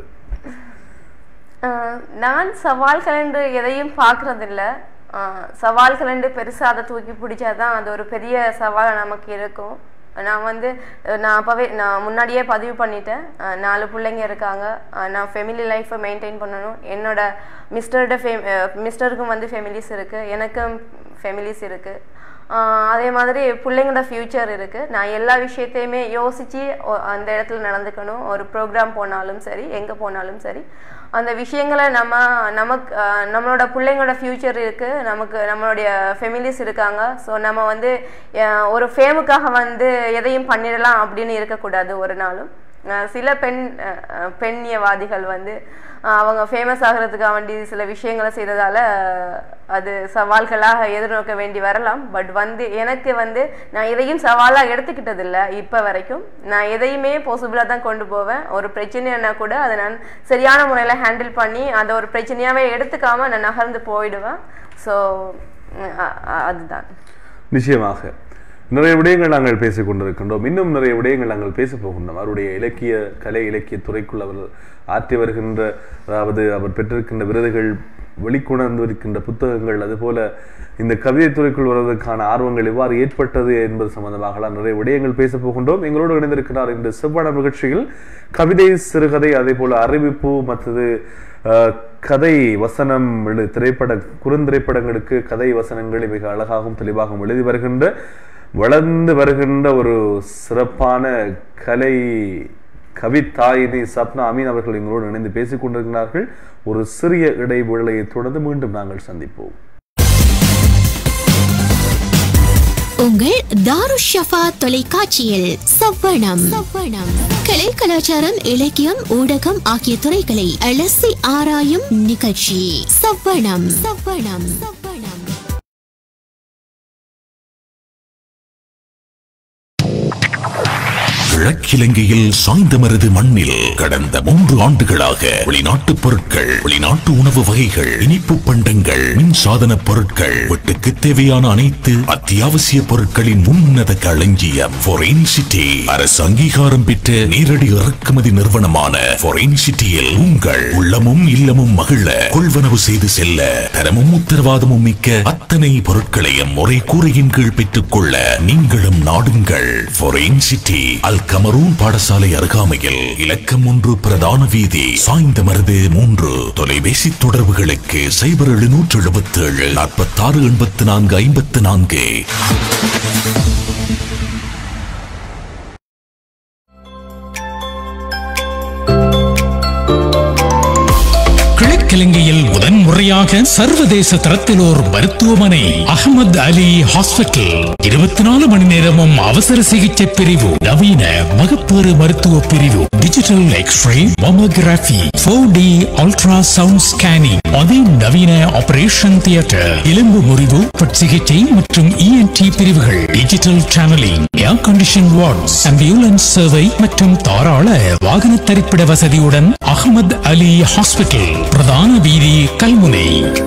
ஆஹ் நான் சவால்கள் என்று எதையும் பார்க்கறதில்ல ஆஹ் சவால்கள் என்று பெருசாக அதை தூக்கி பிடிச்சாதான் அது ஒரு பெரிய சவால் நமக்கு இருக்கும் நான் வந்து அஹ் நான் அப்போவே நான் முன்னாடியே பதிவு பண்ணிட்டேன் அஹ் நாலு பிள்ளைங்க இருக்காங்க அஹ் நான் ஃபெமிலி லைஃப்பை மெயின்டைன் பண்ணணும் என்னோட மிஸ்டரோட ஃபே மிஸ்டருக்கும் வந்து ஃபெமிலிஸ் இருக்குது எனக்கும் ஃபெமிலிஸ் இருக்குது ஆஹ் அதே மாதிரி பிள்ளைங்களோட ஃப்யூச்சர் இருக்குது நான் எல்லா விஷயத்தையுமே யோசித்து அந்த இடத்துல நடந்துக்கணும் ஒரு ப்ரோக்ராம் போனாலும் சரி எங்கே போனாலும் சரி அந்த விஷயங்களை நம்ம நமக்கு ஆஹ் நம்மளோட பிள்ளைங்களோட ஃப்யூச்சர் இருக்குது நமக்கு நம்மளுடைய ஃபெமிலிஸ் இருக்காங்க ஸோ நம்ம வந்து ஆஹ் ஒரு ஃபேமுக்காக வந்து எதையும் பண்ணிடலாம் அப்படின்னு இருக்கக்கூடாது ஒரு நாளும் ஆஹ் சில பெண் ஆஹ் ஆஹ் பெண்ணியவாதிகள் வந்து ஆஹ் அவங்க ஃபேமஸ் ஆகிறதுக்காக வேண்டி சில விஷயங்களை செய்ததால ஆஹ் அது சவால்களாக எதிர்நோக்க வேண்டி வரலாம் பட் வந்து எனக்கு வந்து நான் எதையும் சவாலாக எடுத்துக்கிட்டதில்லை இப்போ வரைக்கும் நான் எதையுமே பாசிபிளாக தான் கொண்டு போவேன் ஒரு பிரச்சனைனா கூட அதை நான் சரியான முறையில் ஹேண்டில் பண்ணி அதை ஒரு பிரச்சனையாகவே எடுத்துக்காம நான் நகர்ந்து போயிடுவேன் ஸோ அதுதான் நிச்சயமாக நிறைய விடயங்கள் நாங்கள் பேசிக் கொண்டிருக்கின்றோம் இன்னும் நிறைய விடயங்கள் நாங்கள் பேசப் போகின்றோம் அவருடைய இலக்கிய கலை இலக்கிய துறைக்குள் அவர் ஆற்றி வருகின்ற அதாவது அவர் பெற்றிருக்கின்ற விருதுகள் வெளிக்கொணர்ந்து இருக்கின்ற புத்தகங்கள் அதுபோல இந்த கவிதை துறைக்குள் வருவதற்கான ஆர்வங்கள் எவ்வாறு ஏற்பட்டது என்பது சம்பந்தமாக நிறைய விடயங்கள் பேசப் போகின்றோம் எங்களோடு இணைந்திருக்கிறார் இந்த செவ்வான நிகழ்ச்சியில் கவிதை சிறுகதை அதே போல அறிவிப்பு மற்றது அஹ், கதை வசனம் எழு திரைப்பட குறுந்திரைப்படங்களுக்கு கதை வசனங்களை மிக அழகாகவும் தெளிவாகவும் எழுதி வருகின்ற வளர்ந்து வருகின்ற ஒரு சிறப்பான கலை கவித்தாயினி சப்னா அமீன் அவர்கள் எங்களோடு இணைந்து பேசிக் கொண்டிருக்கிறார்கள் ஒரு சிறிய இடைவேளையை தொடர்ந்து மீண்டும் நாங்கள் சந்திப்போம் உங்கள் தாருஷ் ஷஃபா தொலைக்காட்சியில் சவ்வணம் சவ்வணம் கலை கலாச்சாரம் இலக்கியம் ஊடகம் ஆகிய துறைகளை அலசி ஆராயும் நிகழ்ச்சி சவ்வணம் சவ்வணம் சவ்வணம் கிழக்கிலங்கையில் சாய்ந்தமருது மண்ணில் கடந்த மூன்று ஆண்டுகளாக வெளிநாட்டு பொருட்கள் வெளிநாட்டு உணவு வகைகள் இனிப்பு பண்டங்கள் மின்சாதன பொருட்கள் வீட்டுக்கு தேவையான அனைத்து அத்தியாவசிய பொருட்களின் முன்னத களஞ்சியம் ஃபொரின் சிட்டி அரசு அங்கீகாரம் பெற்ற நேரடி இறக்குமதி நிறுவனமான ஃபொரின் சிட்டியில் உங்கள் உள்ளமும் இல்லமும் மகிழ கொள்வனவு செய்து செல்ல தரமும் உத்தரவாதமும் மிக்க அத்தனை பொருட்களையும் ஒரே கூரையின் கீழ் பெற்றுக் கொள்ள நீங்களும் நாடுங்கள் ஃபொரின் சிட்டி அல் கமரூன் பாடசாலை அருகாமையில் இலக்கம் ஒன்று பிரதான வீதி சாய்ந்த மருது மூன்று தொலைபேசி தொடர்புகளுக்கு சைபர் எழுநூற்று எழுபத்தி ஏழு நாற்பத்தி ஆறு எண்பத்தி நான்கு ஐம்பத்தி நான்கு கிழக்கிழங்கையில் முதன்முறையாக சர்வதேச தரத்தில் ஓர் மருத்துவமனை அகமது அலி ஹாஸ்பிட்டல் இருபத்தி நாலு மணி நேரமும் அவசர சிகிச்சை பிரிவு நவீன மகப்பேறு மருத்துவ பிரிவு digital x ray mammography four D ultrasound scanning அதிநவீன ஆபரேஷன் தியேட்டர் எலும்பு முறிவு பட் சிகிச்சை மற்றும் இஎன்டி பிரிவுகள் digital channelling air condition wards ambulance சேவை மற்றும் தாராள வாகன தரிப்பிட வசதியுடன் அகமது அலி ஹாஸ்பிட்டல் பிரதான வீதி கல்முனை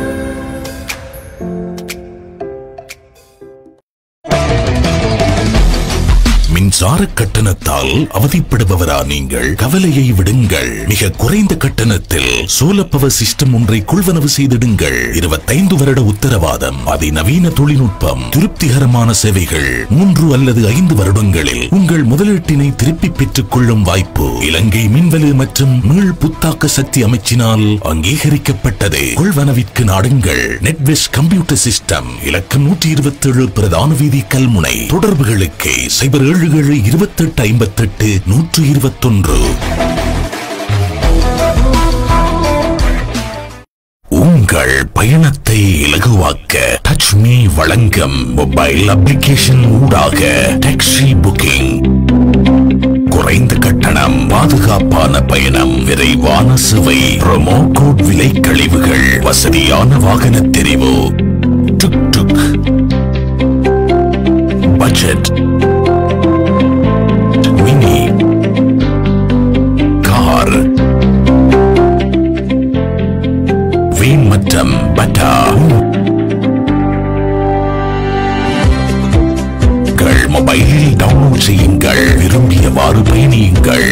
மின்சார கட்டணத்தால் அவதிப்படுபவரா நீங்கள் கவலையை விடுங்கள் மிக குறைந்த கட்டணத்தில் சோலர் பவர் சிஸ்டம் ஒன்றை கொள்வனவு செய்திடுங்கள் இருபத்தைந்து வருட உத்தரவாதம் அதிநவீன தொழில்நுட்பம் திருப்திகரமான சேவைகள் மூன்று அல்லது ஐந்து வருடங்களில் உங்கள் முதலீட்டினை திருப்பி பெற்றுக் கொள்ளும் வாய்ப்பு இலங்கை மின்வெளி மற்றும் மீள் புத்தாக்க சக்தி அமைச்சினால் அங்கீகரிக்கப்பட்டது கொள்வனவிற்கு நாடுங்கள் நெட்வெஸ் கம்ப்யூட்டர் சிஸ்டம் இலக்கம் நூற்றி இருபத்தி ஏழு பிரதான வீதி கல்முனை தொடர்புகளுக்கு சைபர் ஏழு ஏழு இருபத்தெட்டு ஐம்பத்தெட்டு நூற்று இருபத்தொன்று உங்கள் பயணத்தை இலகுவாக்க டச் மீ வழங்கும் மொபைல் அப்ளிகேஷன் ஊடாக டாக்ஸி புக்கிங் குறைந்த கட்டணம் பாதுகாப்பான பயணம் விரைவான சுவை ப்ரோமோ கோட் விலை கழிவுகள் வசதியான வாகன தெரிவு டுக் டுக் பட்ஜெட் மினி பயணம் செய்யுங்கள் விரும்பியவாறு பயணியுங்கள்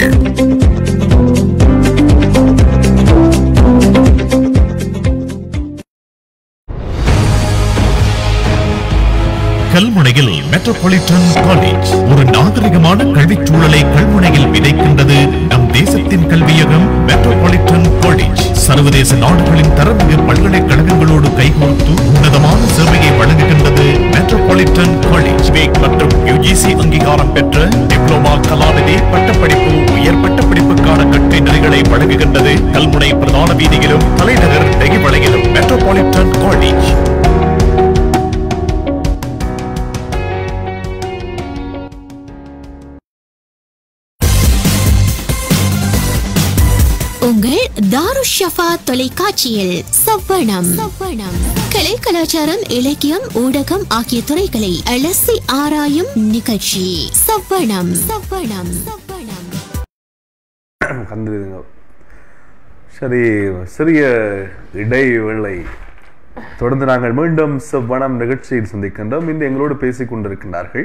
கல்முனையில் மெட்ரோபாலிட்டன் காலேஜ் ஒரு நாகரிகமான கல்விச் சூழலை கல்முனையில் விதைக்கின்றது நம் தேசத்தின் கல்வியகம் மெட்ரோபாலிட்டன் காலேஜ் சர்வதேச நாடுகளின் தரமிகு பல்கலைக்கழகங்களோடு கைகோர்த்து உன்னதமான சேவையை வழங்குகின்றது மெட்ரோபாலிட்டன் காலேஜ் வேக் மற்றும் யுஜிசி அங்கீகாரம் பெற்ற டிப்ளோமா கலாநிதி பட்டப்படிப்பு உயர் பட்டப்படிப்புக்கான கல்வி நெறிகளை வழங்குகின்றது கல்முனை பிரதான வீதியிலும் தலைநகர் நெகிவளையிலும் மெட்ரோபாலிட்டன் காலேஜ் உங்கள் தாருஷ் ஷஃபா தொலைக்காட்சியில் சவ்வணம் சவ்வணம் கலை கலாச்சாரம் இலக்கியம் ஊடகம் ஆகிய துறைகளை அலசி ஆராயும் நிகழ்ச்சி சவ்வணம் சவ்வணம் சவ்வணம் கண்டுதுங்க சரி சிறிய இடைவேளை தொடர்ந்து நாங்கள் மீண்டும் செவ்வனம் நிகழ்ச்சியில் சந்திக்கின்றோம் இன்று எங்களோடு பேசிக் கொண்டிருக்கின்றார்கள்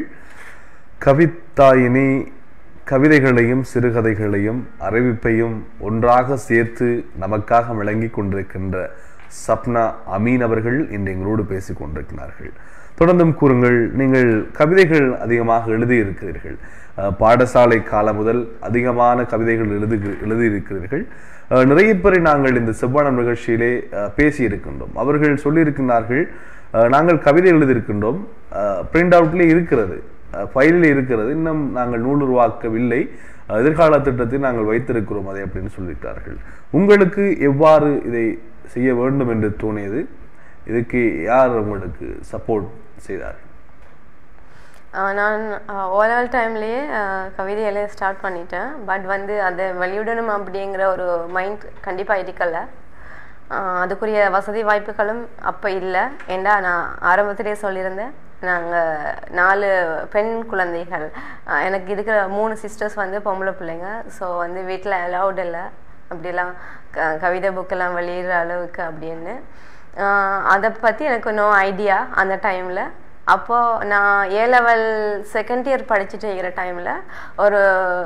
கவிதாயினி கவிதைகளையும் சிறுகதைகளையும் அறிவிப்பையும் ஒன்றாக சேர்த்து நமக்காக விளங்கிக் கொண்டிருக்கின்ற சப்னா அமீன் அவர்கள் இன்று எங்களோடு பேசிக் கொண்டிருக்கிறார்கள் தொடர்ந்தும் கூறுங்கள் நீங்கள் கவிதைகள் அதிகமாக எழுதியிருக்கிறீர்கள் அஹ், பாடசாலை காலம் முதல் அதிகமான கவிதைகள் எழுது எழுதியிருக்கிறீர்கள் அஹ், நிறைய பேரை நாங்கள் இந்த செவ்வானம் நிகழ்ச்சியிலே அஹ், பேசியிருக்கின்றோம் அவர்கள் சொல்லியிருக்கிறார்கள் அஹ், நாங்கள் கவிதை எழுதியிருக்கின்றோம் பிரிண்ட் அவுட்லேயே இருக்கிறது ஃபைலில் இருக்கிறது இன்னும் நாங்கள் நூல் உருவாக்கவில்லை அஹ், எதிர்கால திட்டத்தில் நாங்கள் வைத்திருக்கிறோம் அதை அப்படின்னு சொல்லியிருக்கிறார்கள் உங்களுக்கு எவ்வாறு இதை செய்ய வேண்டும் என்று தோணியது இதுக்கு யார் உங்களுக்கு சப்போர்ட் செய்தார் ஆஹ் நான் ஓவரால் டைம்லேயே கவிதை எழுத ஸ்டார்ட் பண்ணிட்டேன் பட் வந்து அதை வெளியிடணும் அப்படிங்கிற ஒரு மைண்ட் கண்டிப்பாக இருக்கல ஆஹ் அதுக்குரிய வசதி வாய்ப்புகளும் அப்போ இல்லை ஏண்டா நான் ஆரம்பத்திலே சொல்லியிருந்தேன் நாங்கள் நாலு பெண் குழந்தைகள் ஆஹ் எனக்கு இருக்கிற மூணு சிஸ்டர்ஸ் வந்து பொம்பளை பிள்ளைங்க ஸோ வந்து வீட்டில் அலௌட் இல்லை அப்படிலாம் க கவிதை புக்கெல்லாம் வெளியிடுற அளவுக்கு அப்படின்னு அதை பற்றி எனக்கு நோ ஐடியா அந்த டைமில் அப்போது நான் ஏ லெவல் செகண்ட் இயர் படிச்சுட்டு இருக்கிற டைமில் ஒரு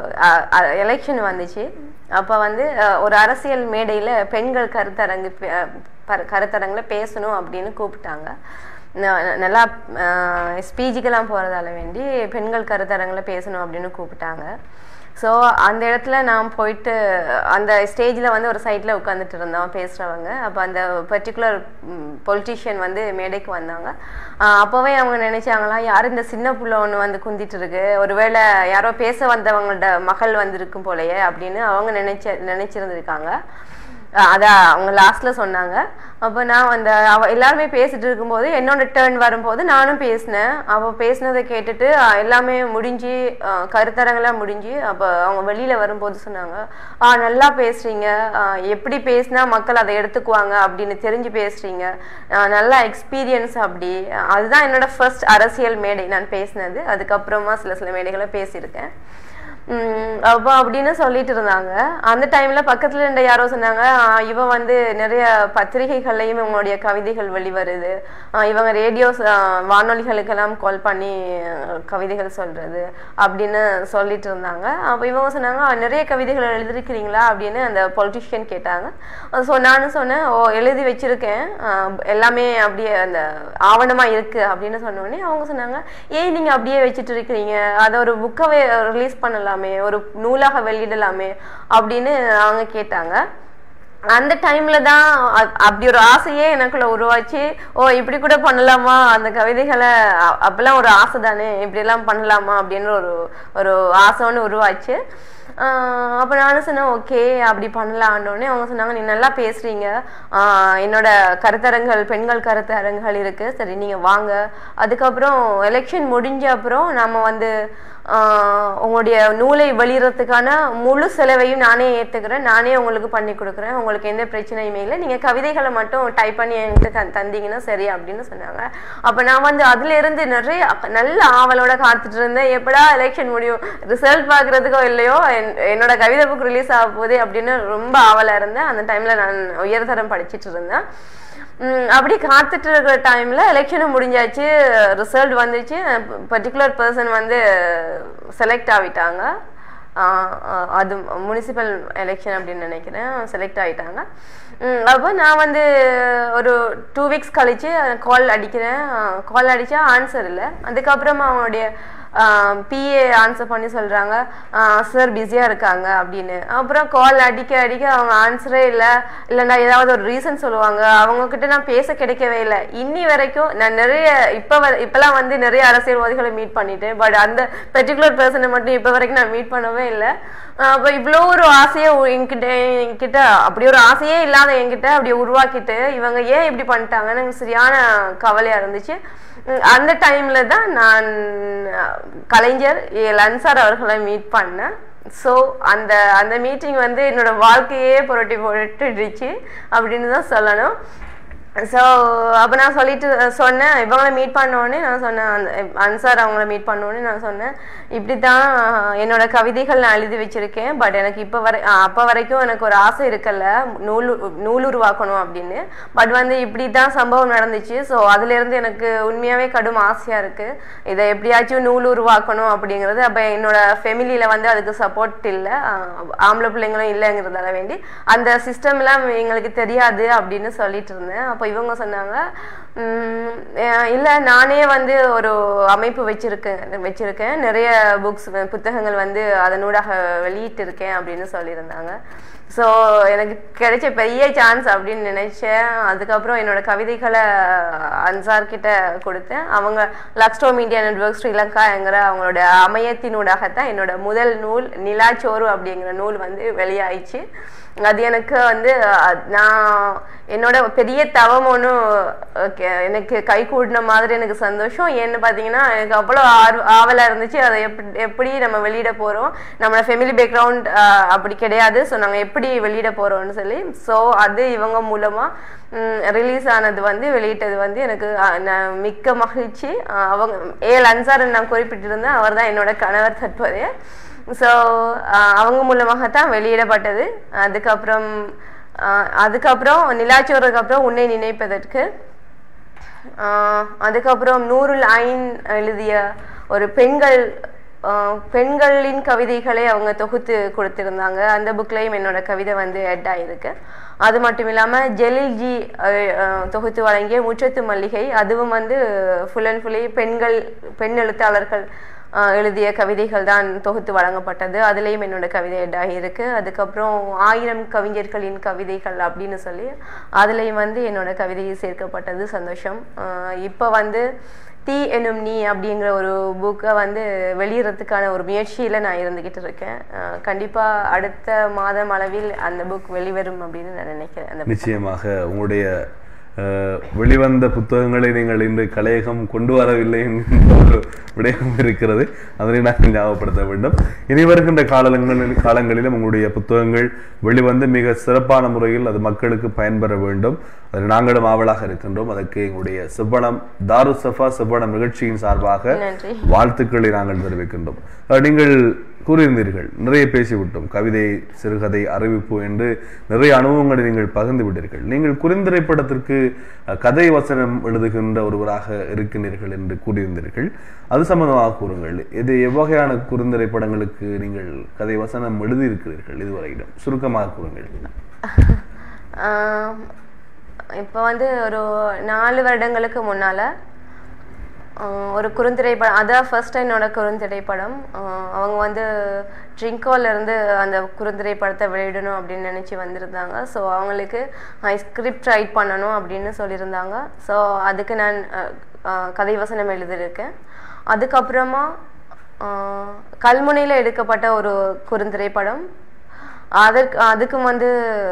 எலெக்ஷன் வந்துச்சு அப்போ வந்து அஹ், ஒரு அரசியல் மேடையில் பெண்கள் கருத்தரங்கு பே- அஹ், பர- கருத்தரங்குல பேசணும் அப்படின்னு கூப்பிட்டாங்க ந- நல்லா ஸ்பீச்சுக்கெல்லாம் போகிறதால வேண்டி பெண்கள் கருத்தரங்குல பேசணும் அப்படின்னு கூப்பிட்டாங்க ஸோ அந்த இடத்துல நான் போயிட்டு அந்த ஸ்டேஜில் வந்து ஒரு சைடில் உட்காந்துட்டு இருந்தோம் பேசுகிறவங்க அப்போ அந்த பர்டிகுலர் பொலிட்டிஷியன் வந்து மேடைக்கு வந்தாங்க ஆஹ் அப்போவே அவங்க நினைச்சாங்களா யார் இந்த சின்ன புள்ள ஒன்று வந்து குந்திட்டு இருக்கு ஒருவேளை யாரோ பேச வந்தவங்களோட மகள் வந்திருக்கும் போலயே அப்படின்னு அவங்க நினைச்ச நினைச்சிருந்திருக்காங்க அஹ் அதான் அவங்க லாஸ்ட்ல சொன்னாங்க அப்போ நான் அந்த அவ எல்லாருமே பேசிட்டு இருக்கும்போது என்னோட டேர்ன் வரும்போது நானும் பேசினேன் அவ பேசினதை கேட்டுட்டு அஹ், எல்லாமே முடிஞ்சு அஹ், கருத்தரங்கெல்லாம் முடிஞ்சு அப்போ அவங்க வெளியில வரும்போது சொன்னாங்க ஆ நல்லா பேசுறீங்க அஹ், எப்படி பேசினா மக்கள் அதை எடுத்துக்குவாங்க அப்படின்னு தெரிஞ்சு பேசுறீங்க அஹ், நல்லா எக்ஸ்பீரியன்ஸ் அப்படி அதுதான் என்னோட ஃபர்ஸ்ட் அரசியல் மேடை நான் பேசினது அதுக்கப்புறமா சில சில மேடைகளை பேசியிருக்கேன் உம் அப்போ அப்படின்னு சொல்லிட்டு இருந்தாங்க அந்த டைம்ல பக்கத்துல இருந்த யாரோ சொன்னாங்க "ஆஹ் இவ வந்து நிறைய பத்திரிகைகள்லயும் இவங்களுடைய கவிதைகள் வெளிவருது ஆஹ் இவங்க ரேடியோஸ் வானொலிகளுக்கெல்லாம் கால் பண்ணி ஆஹ் கவிதைகள் சொல்றது அப்படின்னு சொல்லிட்டு இருந்தாங்க அப்போ இவங்க சொன்னாங்க "ஆ, நிறைய கவிதைகள் எழுதிருக்கிறீங்களா அப்படின்னு அந்த பொலிட்டிஷியன் கேட்டாங்க ஸோ நானும் சொன்னேன் ஓ எழுதி வச்சிருக்கேன் ஆஹ் எல்லாமே அப்படியே அந்த ஆவணமா இருக்கு அப்படின்னு சொன்ன உடனே அவங்க சொன்னாங்க ஏன் நீங்க அப்படியே வச்சுட்டு இருக்கிறீங்க அதை ஒரு புக்கவே ரிலீஸ் பண்ணலாமே ஒரு நூலாக வெளியிடலாமே அப்படின்னு அவங்க கேட்டாங்க அந்த டைம்ல தான் அ- அப்படி ஒரு ஆசையே எனக்குள்ள உருவாச்சு ஓ இப்படி கூட பண்ணலாமா அந்த கவிதைகளை அ- அப்பெல்லாம் ஒரு ஆசை தானே இப்படி எல்லாம் பண்ணலாமா அப்படின்னு ஒரு ஒரு ஆசை ஒன்று உருவாச்சு ஆஹ் அப்ப நானும் சொன்னேன் ஓகே அப்படி பண்ணலான்னொடனே அவங்க சொன்னாங்க நீ நல்லா பேசுறீங்க ஆஹ் என்னோட கருத்தரங்கள் பெண்கள் கருத்தரங்குகள் இருக்கு சரி நீங்க வாங்க அதுக்கப்புறம் எலெக்ஷன் முடிஞ்ச அப்புறம் நாம வந்து ஆஹ் உங்களுடைய நூலை வெளியிடறதுக்கான முழு செலவையும் நானே ஏத்துக்கிறேன் நானே உங்களுக்கு பண்ணி கொடுக்குறேன் உங்களுக்கு எந்த பிரச்சனையுமே இல்லை நீங்க கவிதைகளை மட்டும் டைப் பண்ணி என்கிட்ட தந்- தந்தீங்கன்னா சரி அப்படின்னு சொன்னாங்க அப்ப நான் வந்து அதுல இருந்து நிறைய அ- நல்ல ஆவலோட காத்துட்டு இருந்தேன் எப்படா எலெக்ஷன் முடியும் ரிசல்ட் பாக்குறதுக்கோ இல்லையோ என்- என்னோட கவிதை புக் ரிலீஸ் ஆக போகுது அப்படின்னு ரொம்ப ஆவலா இருந்தேன் அந்த டைம்ல நான் உயர்தரம் படிச்சிட்டு இருந்தேன் ம், அப்படி காத்துட்டு இருக்கிற டைம்ல எலெக்ஷனும் முடிஞ்சாச்சு ரிசல்ட் வந்துச்சு பர்டிகுலர் பர்சன் வந்து செலக்ட் ஆகிட்டாங்க ஆஹ் ஆஹ் அது முனிசிபல் எலெக்ஷன் அப்படின்னு நினைக்கிறேன் செலக்ட் ஆகிட்டாங்க அப்போ நான் வந்து ஒரு டூ வீக்ஸ் கழிச்சு கால் அடிக்கிறேன் கால் அடித்தா ஆன்சர் இல்லை அதுக்கப்புறமா அவனுடைய பிஏ ஆன்சர் பண்ணி சொல்கிறாங்க சார் பிஸியாக இருக்காங்க அப்படின்னு அப்புறம் கால் அடிக்க அடிக்க அவங்க ஆன்சரே இல்லை இல்லைன்னா ஏதாவது ஒரு ரீசன் சொல்லுவாங்க அவங்க கிட்ட நான் பேச கிடைக்கவே இல்லை இன்னி வரைக்கும் நான் நிறைய இப்போ வ இப்போலாம் வந்து நிறைய அரசியல்வாதிகளை மீட் பண்ணிட்டேன் பட் அந்த பர்டிகுலர் பர்சனை மட்டும் இப்போ வரைக்கும் நான் மீட் பண்ணவே இல்லை அப்போ இவ்வளோ ஒரு ஆசையை உ- என்கிட்ட என்கிட்ட அப்படி ஒரு ஆசையே இல்லாத என்கிட்ட அப்படி உருவாக்கிட்டு இவங்க ஏன் இப்படி பண்ணிட்டாங்கன்னு எனக்கு சரியான கவலையாக இருந்துச்சு உம் அந்த டைம்ல தான் நான் அஹ், கலைஞர் ஏ லன்சார் அவர்களை மீட் பண்ணேன் ஸோ அந்த அந்த மீட்டிங் வந்து என்னோட வாழ்க்கையே புரட்டி போட்டுடுச்சு அப்படின்னு தான் சொல்லணும் ஸோ அப்போ நான் சொல்லிட்டு சொன்னேன் இவங்கள மீட் பண்ணோடனே நான் சொன்னேன் அந்த அன்சார் அவங்கள மீட் பண்ணோடனே நான் சொன்னேன் இப்படி தான் என்னோட கவிதைகள் நான் எழுதி வச்சிருக்கேன் பட் எனக்கு இப்போ வரை அப்போ வரைக்கும் எனக்கு ஒரு ஆசை இருக்கல்ல நூல் நூல் உருவாக்கணும் அப்படின்னு பட் வந்து இப்படி தான் சம்பவம் நடந்துச்சு ஸோ அதுலேருந்து எனக்கு உண்மையாகவே கடும் ஆசையாக இருக்குது இதை எப்படியாச்சும் நூல் உருவாக்கணும் அப்படிங்கிறது அப்போ என்னோட ஃபெமிலியில் வந்து அதுக்கு சப்போர்ட் இல்லை ஆம்பளை பிள்ளைங்களும் இல்லைங்கிறதால வேண்டி அந்த சிஸ்டம்லாம் எங்களுக்கு தெரியாது அப்படின்னு சொல்லிட்டு இருந்தேன் அப்போ இவங்க சொன்னாங்க "உம், அஹ் இல்ல நானே வந்து ஒரு அமைப்பு வச்சிருக்கேன் வச்சிருக்கேன் நிறைய புக்ஸ் புத்தகங்கள் வந்து அதனூடாக வெளியிட்டு இருக்கேன் அப்படின்னு சொல்லியிருந்தாங்க ஸோ எனக்கு கிடைச்ச பெரிய சான்ஸ் அப்படின்னு நினைச்சேன் அதுக்கப்புறம் என்னோட கவிதைகளை அன்சார் கிட்ட கொடுத்தேன் அவங்க லக்ஸ்டோ மீடியா நெட்வொர்க் ஸ்ரீலங்காங்கிற அவங்களோட அமையத்தினூடாகத்தான் என்னோட முதல் நூல் நிலாச்சோறு அப்படிங்கிற நூல் வந்து வெளியாயிடுச்சு அது எனக்கு வந்து அஹ், நான் என்னோட பெரிய தவம் ஒன்றும் எனக்கு கை கூடின மாதிரி எனக்கு சந்தோஷம் ஏன்னு பார்த்தீங்கன்னா எனக்கு அவ்வளோ ஆர்வ ஆவலாக இருந்துச்சு அதை எப்படி எப்படி நம்ம வெளியிட போகிறோம் நம்மளோட ஃபெமிலி பேக்ரவுண்ட் அப்படி கிடையாது ஸோ நாங்கள் எப்படி வெளியிட போகிறோம்னு சொல்லி ஸோ அது இவங்க மூலமாக ரிலீஸ் ஆனது வந்து வெளியிட்டது வந்து எனக்கு அஹ், நான் மிக்க மகிழ்ச்சி அஹ், அவங்க ஏ லன்சார் நான் குறிப்பிட்டிருந்தேன் அவர் தான் என்னோட கணவர் தற்போதைய ஸோ அவங்க மூலமாகத்தான் வெளியிடப்பட்டது அதுக்கப்புறம் அஹ், அதுக்கப்புறம் நிலாச்சோருக்கு அப்புறம் உன்னை நினைப்பதற்கு ஆஹ் அதுக்கப்புறம் நூறுல் ஐன் எழுதிய ஒரு பெண்கள் ஆஹ் பெண்களின் கவிதைகளை அவங்க தொகுத்து கொடுத்திருந்தாங்க அந்த புக்லையும் என்னோட கவிதை வந்து ஹெட் ஆயிருக்கு அது மட்டும் இல்லாமல் ஜெலில்ஜி அஹ், அஹ், தொகுத்து வழங்கிய முற்றத்து மல்லிகை அதுவும் வந்து ஃபுல் அண்ட் ஃபுல்லி பெண்கள் பெண் எழுத்தாளர்கள் ஆஹ், எழுதிய கவிதைகள் தான் தொகுத்து வழங்கப்பட்டது அதுலேயும் என்னோட கவிதை ஹெட் ஆகியிருக்கு அதுக்கப்புறம் ஆயிரம் கவிஞர்களின் கவிதைகள் அப்படின்னு சொல்லி அதுலேயும் வந்து என்னோட கவிதை சேர்க்கப்பட்டது சந்தோஷம் இப்போ வந்து தீ எனும் நீ அப்படிங்கிற ஒரு புக்கை வந்து வெளியிடறதுக்கான ஒரு முயற்சியில் நான் இருந்துக்கிட்டு இருக்கேன் அஹ் கண்டிப்பா அடுத்த மாதம் அளவில் அந்த புக் வெளிவரும் அப்படின்னு நான் நினைக்கிறேன் அந்த book. நிச்சயமாக உங்களுடைய அஹ், வெளிவந்த புத்தகங்களை நீங்கள் இன்று கலையகம் கொண்டு வரவில்லை என்கின்ற ஒரு விடயம் இருக்கிறது அதனை நாங்கள் ஞாபகப்படுத்த வேண்டும் இனி வருகின்ற காலங்களில் காலங்களிலும் உங்களுடைய புத்தகங்கள் வெளிவந்து மிக சிறப்பான முறையில் அது மக்களுக்கு பயன்பெற வேண்டும் அதில் நாங்களும் ஆவலாக இருக்கின்றோம் அதற்கு எங்களுடைய செவ்வனம் தாரு சஃபா செவ்வனம் நிகழ்ச்சியின் சார்பாக நன்றி. வாழ்த்துக்களை நாங்கள் தெரிவிக்கின்றோம் அஹ், நீங்கள் கூறியிருந்தீர்கள் நிறைய பேசிவிட்டோம் கவிதை சிறுகதை அறிவிப்பு என்று நிறைய அனுபவங்களை நீங்கள் பகிர்ந்து விட்டீர்கள் நீங்கள் குறுந்திரைப்படத்திற்கு அஹ், கதை வசனம் எழுதுகின்ற ஒருவராக இருக்கின்றீர்கள் என்று கூறியிருந்தீர்கள் அது சம்பந்தமாக கூறுங்கள் இது எவ்வகையான குறுந்திரைப்படங்களுக்கு நீங்கள் கதை வசனம் எழுதியிருக்கிறீர்கள் இதுவரையிலும் சுருக்கமாக கூறுங்கள் ஆஹ் இப்போ வந்து ஒரு நாலு வருடங்களுக்கு முன்னால் ஒரு குறுந்திரைப்படம் அதான் ஃபர்ஸ்ட் என்னோட குறுந்திரைப்படம் ஆஹ் அவங்க வந்து ட்ரிங்கோல இருந்து அந்த குறுந்திரைப்படத்தை வெளியிடணும் அப்படின்னு நினச்சி வந்திருந்தாங்க ஸோ அவங்களுக்கு ஸ்கிரிப்ட் ரைட் பண்ணணும் அப்படின்னு சொல்லியிருந்தாங்க ஸோ அதுக்கு நான் ஆஹ் ஆஹ் கதை வசனம் எழுதியிருக்கேன் அதுக்கப்புறமா கல்முனையில் எடுக்கப்பட்ட ஒரு குறுந்திரைப்படம் அதற்கு அதுக்கு வந்து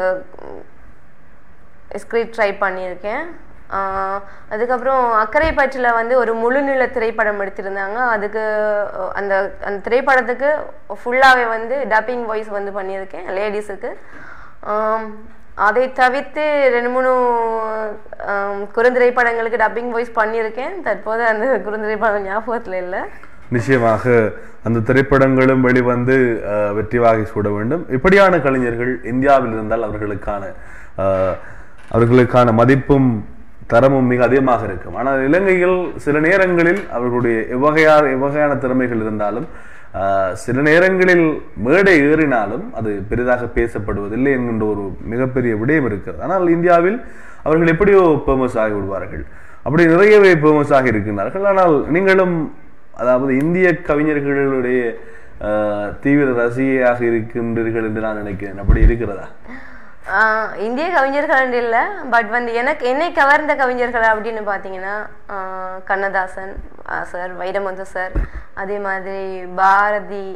ஸ்கிரிப்ட் ட்ரை பண்ணியிருக்கேன் ஆஹ் அதுக்கப்புறம் அக்கறை பற்றில் வந்து ஒரு முழுநில திரைப்படம் எடுத்திருந்தாங்க அதுக்கு அஹ், அந்த அந்த திரைப்படத்துக்கு ஃபுல்லாகவே வந்து டப்பிங் வாய்ஸ் வந்து பண்ணியிருக்கேன் லேடிஸுக்கு அதை தவிர்த்து ரெண்டு மூணு ஆம், குறுந்திரைப்படங்களுக்கு டப்பிங் வாய்ஸ் பண்ணியிருக்கேன் தற்போது அந்த குறுந்திரைப்படம் ஞாபகத்தில் இல்லை நிச்சயமாக அந்த திரைப்படங்களும் வெளிவந்து அஹ், வெற்றி வாகை சூட வேண்டும் இப்படியான கலைஞர்கள் இந்தியாவில் இருந்தால் அவர்களுக்கான அஹ், அவர்களுக்கான மதிப்பும் தரமும் மிக அதிகமாக இருக்கும் ஆனால் இலங்கையில் சில நேரங்களில் அவர்களுடைய எவ்வகையான எவ்வகையான திறமைகள் இருந்தாலும் ஆஹ், சில நேரங்களில் மேடை ஏறினாலும் அது பெரிதாக பேசப்படுவதில்லை என்கின்ற ஒரு மிகப்பெரிய விடயம் இருக்கிறது ஆனால் இந்தியாவில் அவர்கள் எப்படியோ ஃபேமஸ் ஆகி விடுவார்கள் அப்படி நிறையவே ஃபேமஸ் ஆகி இருக்கின்றார்கள் ஆனால் நீங்களும் அதாவது இந்திய கவிஞர்களுடைய ஆஹ், தீவிர ரசிகையாக இருக்கின்றீர்கள் என்று நான் நினைக்கிறேன் அப்படி இருக்கிறதா ஆஹ் இந்திய கவிஞர்கள் இல்லை பட் வந்து எனக்கு என்னை கவர்ந்த கவிஞர்கள் அப்படின்னு பார்த்தீங்கன்னா ஆஹ் கண்ணதாசன் சார் வைரமுத்து சார் அதே மாதிரி பாரதி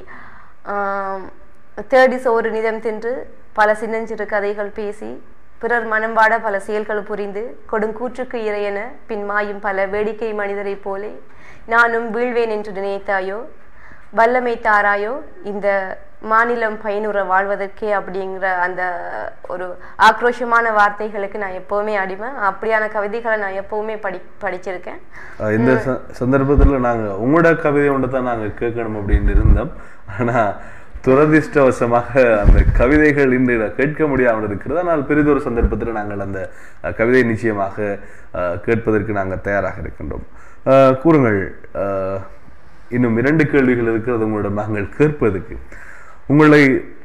ஆஹ் தேடி சோறு நிதம் தின்று பல சின்னஞ்சிறு கதைகள் பேசி பிறர் மனம்பாட பல செயல்கள் புரிந்து கொடுங்கூற்றுக்கு இறையென பின்மாயும் பல வேடிக்கை மனிதரைப் போலே நானும் வீழ்வேன் என்று நினைத்தாயோ வல்லமை தாராயோ இந்த மாநிலம் பயனுற வாழ்வதற்கே அப்படிங்கிற அந்த ஒரு ஆக்ரோஷமான வார்த்தைகளுக்கு நான் எப்பவுமே அடிமை அப்படியான கவிதைகளை நான் எப்பவுமே படி படிச்சிருக்கேன் அஹ் இந்த ச- சந்தர்ப்பத்துல நாங்க உங்களோட கவிதை ஒன்று தான் நாங்க கேட்கணும் அப்படின்னு இருந்தோம் ஆனா துரதிர்ஷ்டவசமாக அந்த கவிதைகள் இன்று கேட்க முடியாமல் இருக்கிறது ஆனால் பெரிதொரு சந்தர்ப்பத்தில் நாங்கள் அந்த அஹ், கவிதை நிச்சயமாக அஹ், கேட்பதற்கு நாங்கள் தயாராக இருக்கின்றோம் அஹ், கூறுங்கள் அஹ், இன்னும் இரண்டு கேள்விகள் இருக்கிறது உங்களிடம் நாங்கள் கேட்பதற்கு உங்களை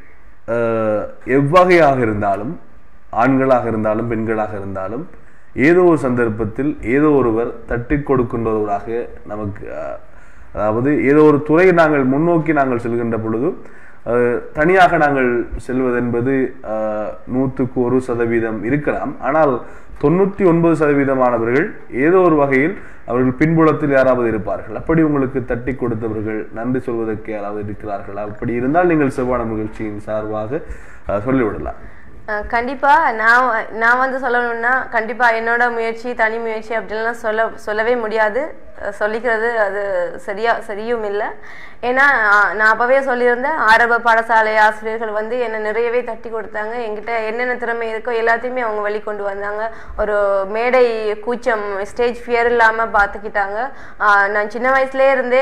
அஹ், எவ்வகையாக இருந்தாலும் ஆண்களாக இருந்தாலும் பெண்களாக இருந்தாலும் ஏதோ ஒரு சந்தர்ப்பத்தில் ஏதோ ஒருவர் தட்டி கொடுக்கின்றவர்களாக நமக்கு அஹ், அதாவது ஏதோ ஒரு துறையை நாங்கள் முன்னோக்கி நாங்கள் செல்கின்ற பொழுது அஹ், தனியாக நாங்கள் செல்வதென்பது அஹ், நூற்றுக்கு ஒரு சதவீதம் இருக்கலாம் ஆனால் தொண்ணூற்றி ஒன்பது சதவீதமானவர்கள் ஏதோ ஒரு வகையில் அவர்கள் பின்புலத்தில் யாராவது இருப்பார்கள் அப்படி உங்களுக்கு தட்டி கொடுத்தவர்கள் நன்றி சொல்வதற்கு யாராவது இருக்கிறார்களா அப்படி இருந்தால் நீங்கள் செவ்வான நிகழ்ச்சியின் சார்பாக அஹ், சொல்லிவிடலாம் அஹ் கண்டிப்பா நான் நான் வந்து சொல்லணும்னா கண்டிப்பா என்னோட முயற்சி தனி முயற்சி அப்படின்லாம் சொல்ல சொல்லவே முடியாது அஹ் சொல்லிக்கிறது அது சரியா சரியும் இல்லை ஏன்னா அஹ் நான் அப்பவே சொல்லியிருந்தேன் ஆரம்ப பாடசாலை ஆசிரியர்கள் வந்து என்னை நிறையவே தட்டி கொடுத்தாங்க என்கிட்ட என்னென்ன திறமை இருக்கோ எல்லாத்தையுமே அவங்க வெளிக்கொண்டு வந்தாங்க ஒரு மேடை கூச்சம் ஸ்டேஜ் ஃபியர் இல்லாமல் பார்த்துக்கிட்டாங்க அஹ் நான் சின்ன வயசுலேயே இருந்தே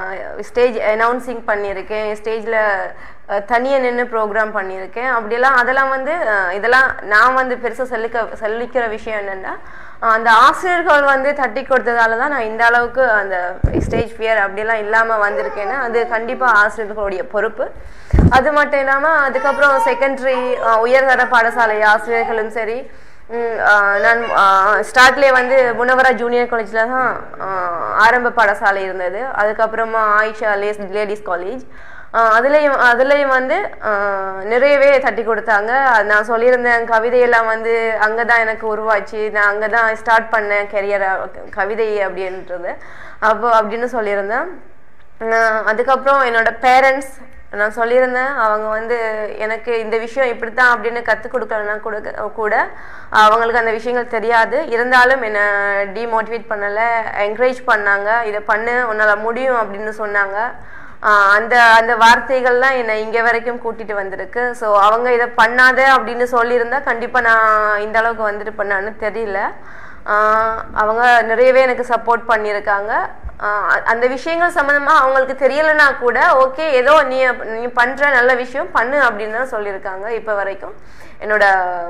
ஸ்டேஜ் அனௌன்சிங் பண்ணியிருக்கேன் ஸ்டேஜில் தனியாக நின்று ப்ரோக்ராம் பண்ணியிருக்கேன் அப்படியெல்லாம் அதெல்லாம் வந்து அஹ், இதெல்லாம் நான் வந்து பெருசாக சொல்லிக்க சொல்லிக்கிற விஷயம் என்னென்னா அந்த ஆசிரியர்கள் வந்து தட்டி கொடுத்ததால தான் நான் இந்த அளவுக்கு அந்த ஸ்டேஜ் ஃபியர் அப்படியெல்லாம் இல்லாமல் வந்திருக்கேன்னா அது கண்டிப்பாக ஆசிரியர்களுடைய பொறுப்பு அது மட்டும் இல்லாமல் அதுக்கப்புறம் செகண்டரி உயர்தர பாடசாலை ஆசிரியர்களும் சரி ம், ஆஹ் நான் ஸ்டார்ட்லேயே வந்து முனவரா ஜூனியர் காலேஜில் தான் ஆஹ் ஆரம்ப பாடசாலை இருந்தது அதுக்கப்புறமா ஆயிஷா லேஸ் லேடிஸ் காலேஜ் அதுலேயும் அதுலேயும் வந்து ஆஹ் நிறையவே தட்டி கொடுத்தாங்க அது நான் சொல்லியிருந்தேன் கவிதையெல்லாம் வந்து அங்கே தான் எனக்கு உருவாச்சு நான் அங்கே தான் ஸ்டார்ட் பண்ணேன் கெரியரை கவிதை அப்படின்றது அப்போ அப்படின்னு சொல்லியிருந்தேன் நான் அதுக்கப்புறம் என்னோட பேரண்ட்ஸ் நான் சொல்லியிருந்தேன் அவங்க வந்து எனக்கு இந்த விஷயம் இப்படித்தான் அப்படின்னு கற்றுக் கொடுக்கலன்னா கூட கூட அவங்களுக்கு அந்த விஷயங்கள் தெரியாது இருந்தாலும் என்னை டிமோட்டிவேட் பண்ணலை என்கரேஜ் பண்ணாங்க இதை பண்ணு உன்னால் முடியும் அப்படின்னு சொன்னாங்க ஆஹ் அந்த அந்த வார்த்தைகள்லாம் என்னை இங்கே வரைக்கும் கூட்டிட்டு வந்திருக்கு ஸோ அவங்க இதை பண்ணாத அப்படின்னு சொல்லியிருந்தா கண்டிப்பாக நான் இந்த அளவுக்கு வந்திருப்பேனான்னு தெரியல ஆஹ் அவங்க நிறையவே எனக்கு சப்போர்ட் பண்ணியிருக்காங்க ஆஹ் அ- அந்த விஷயங்கள் சம்மந்தமா அவங்களுக்கு தெரியலைன்னா கூட ஓகே ஏதோ நீ நீ பண்ற நல்ல விஷயம் பண்ணு அப்படின்னு தான் சொல்லியிருக்காங்க இப்போ வரைக்கும் என்னோட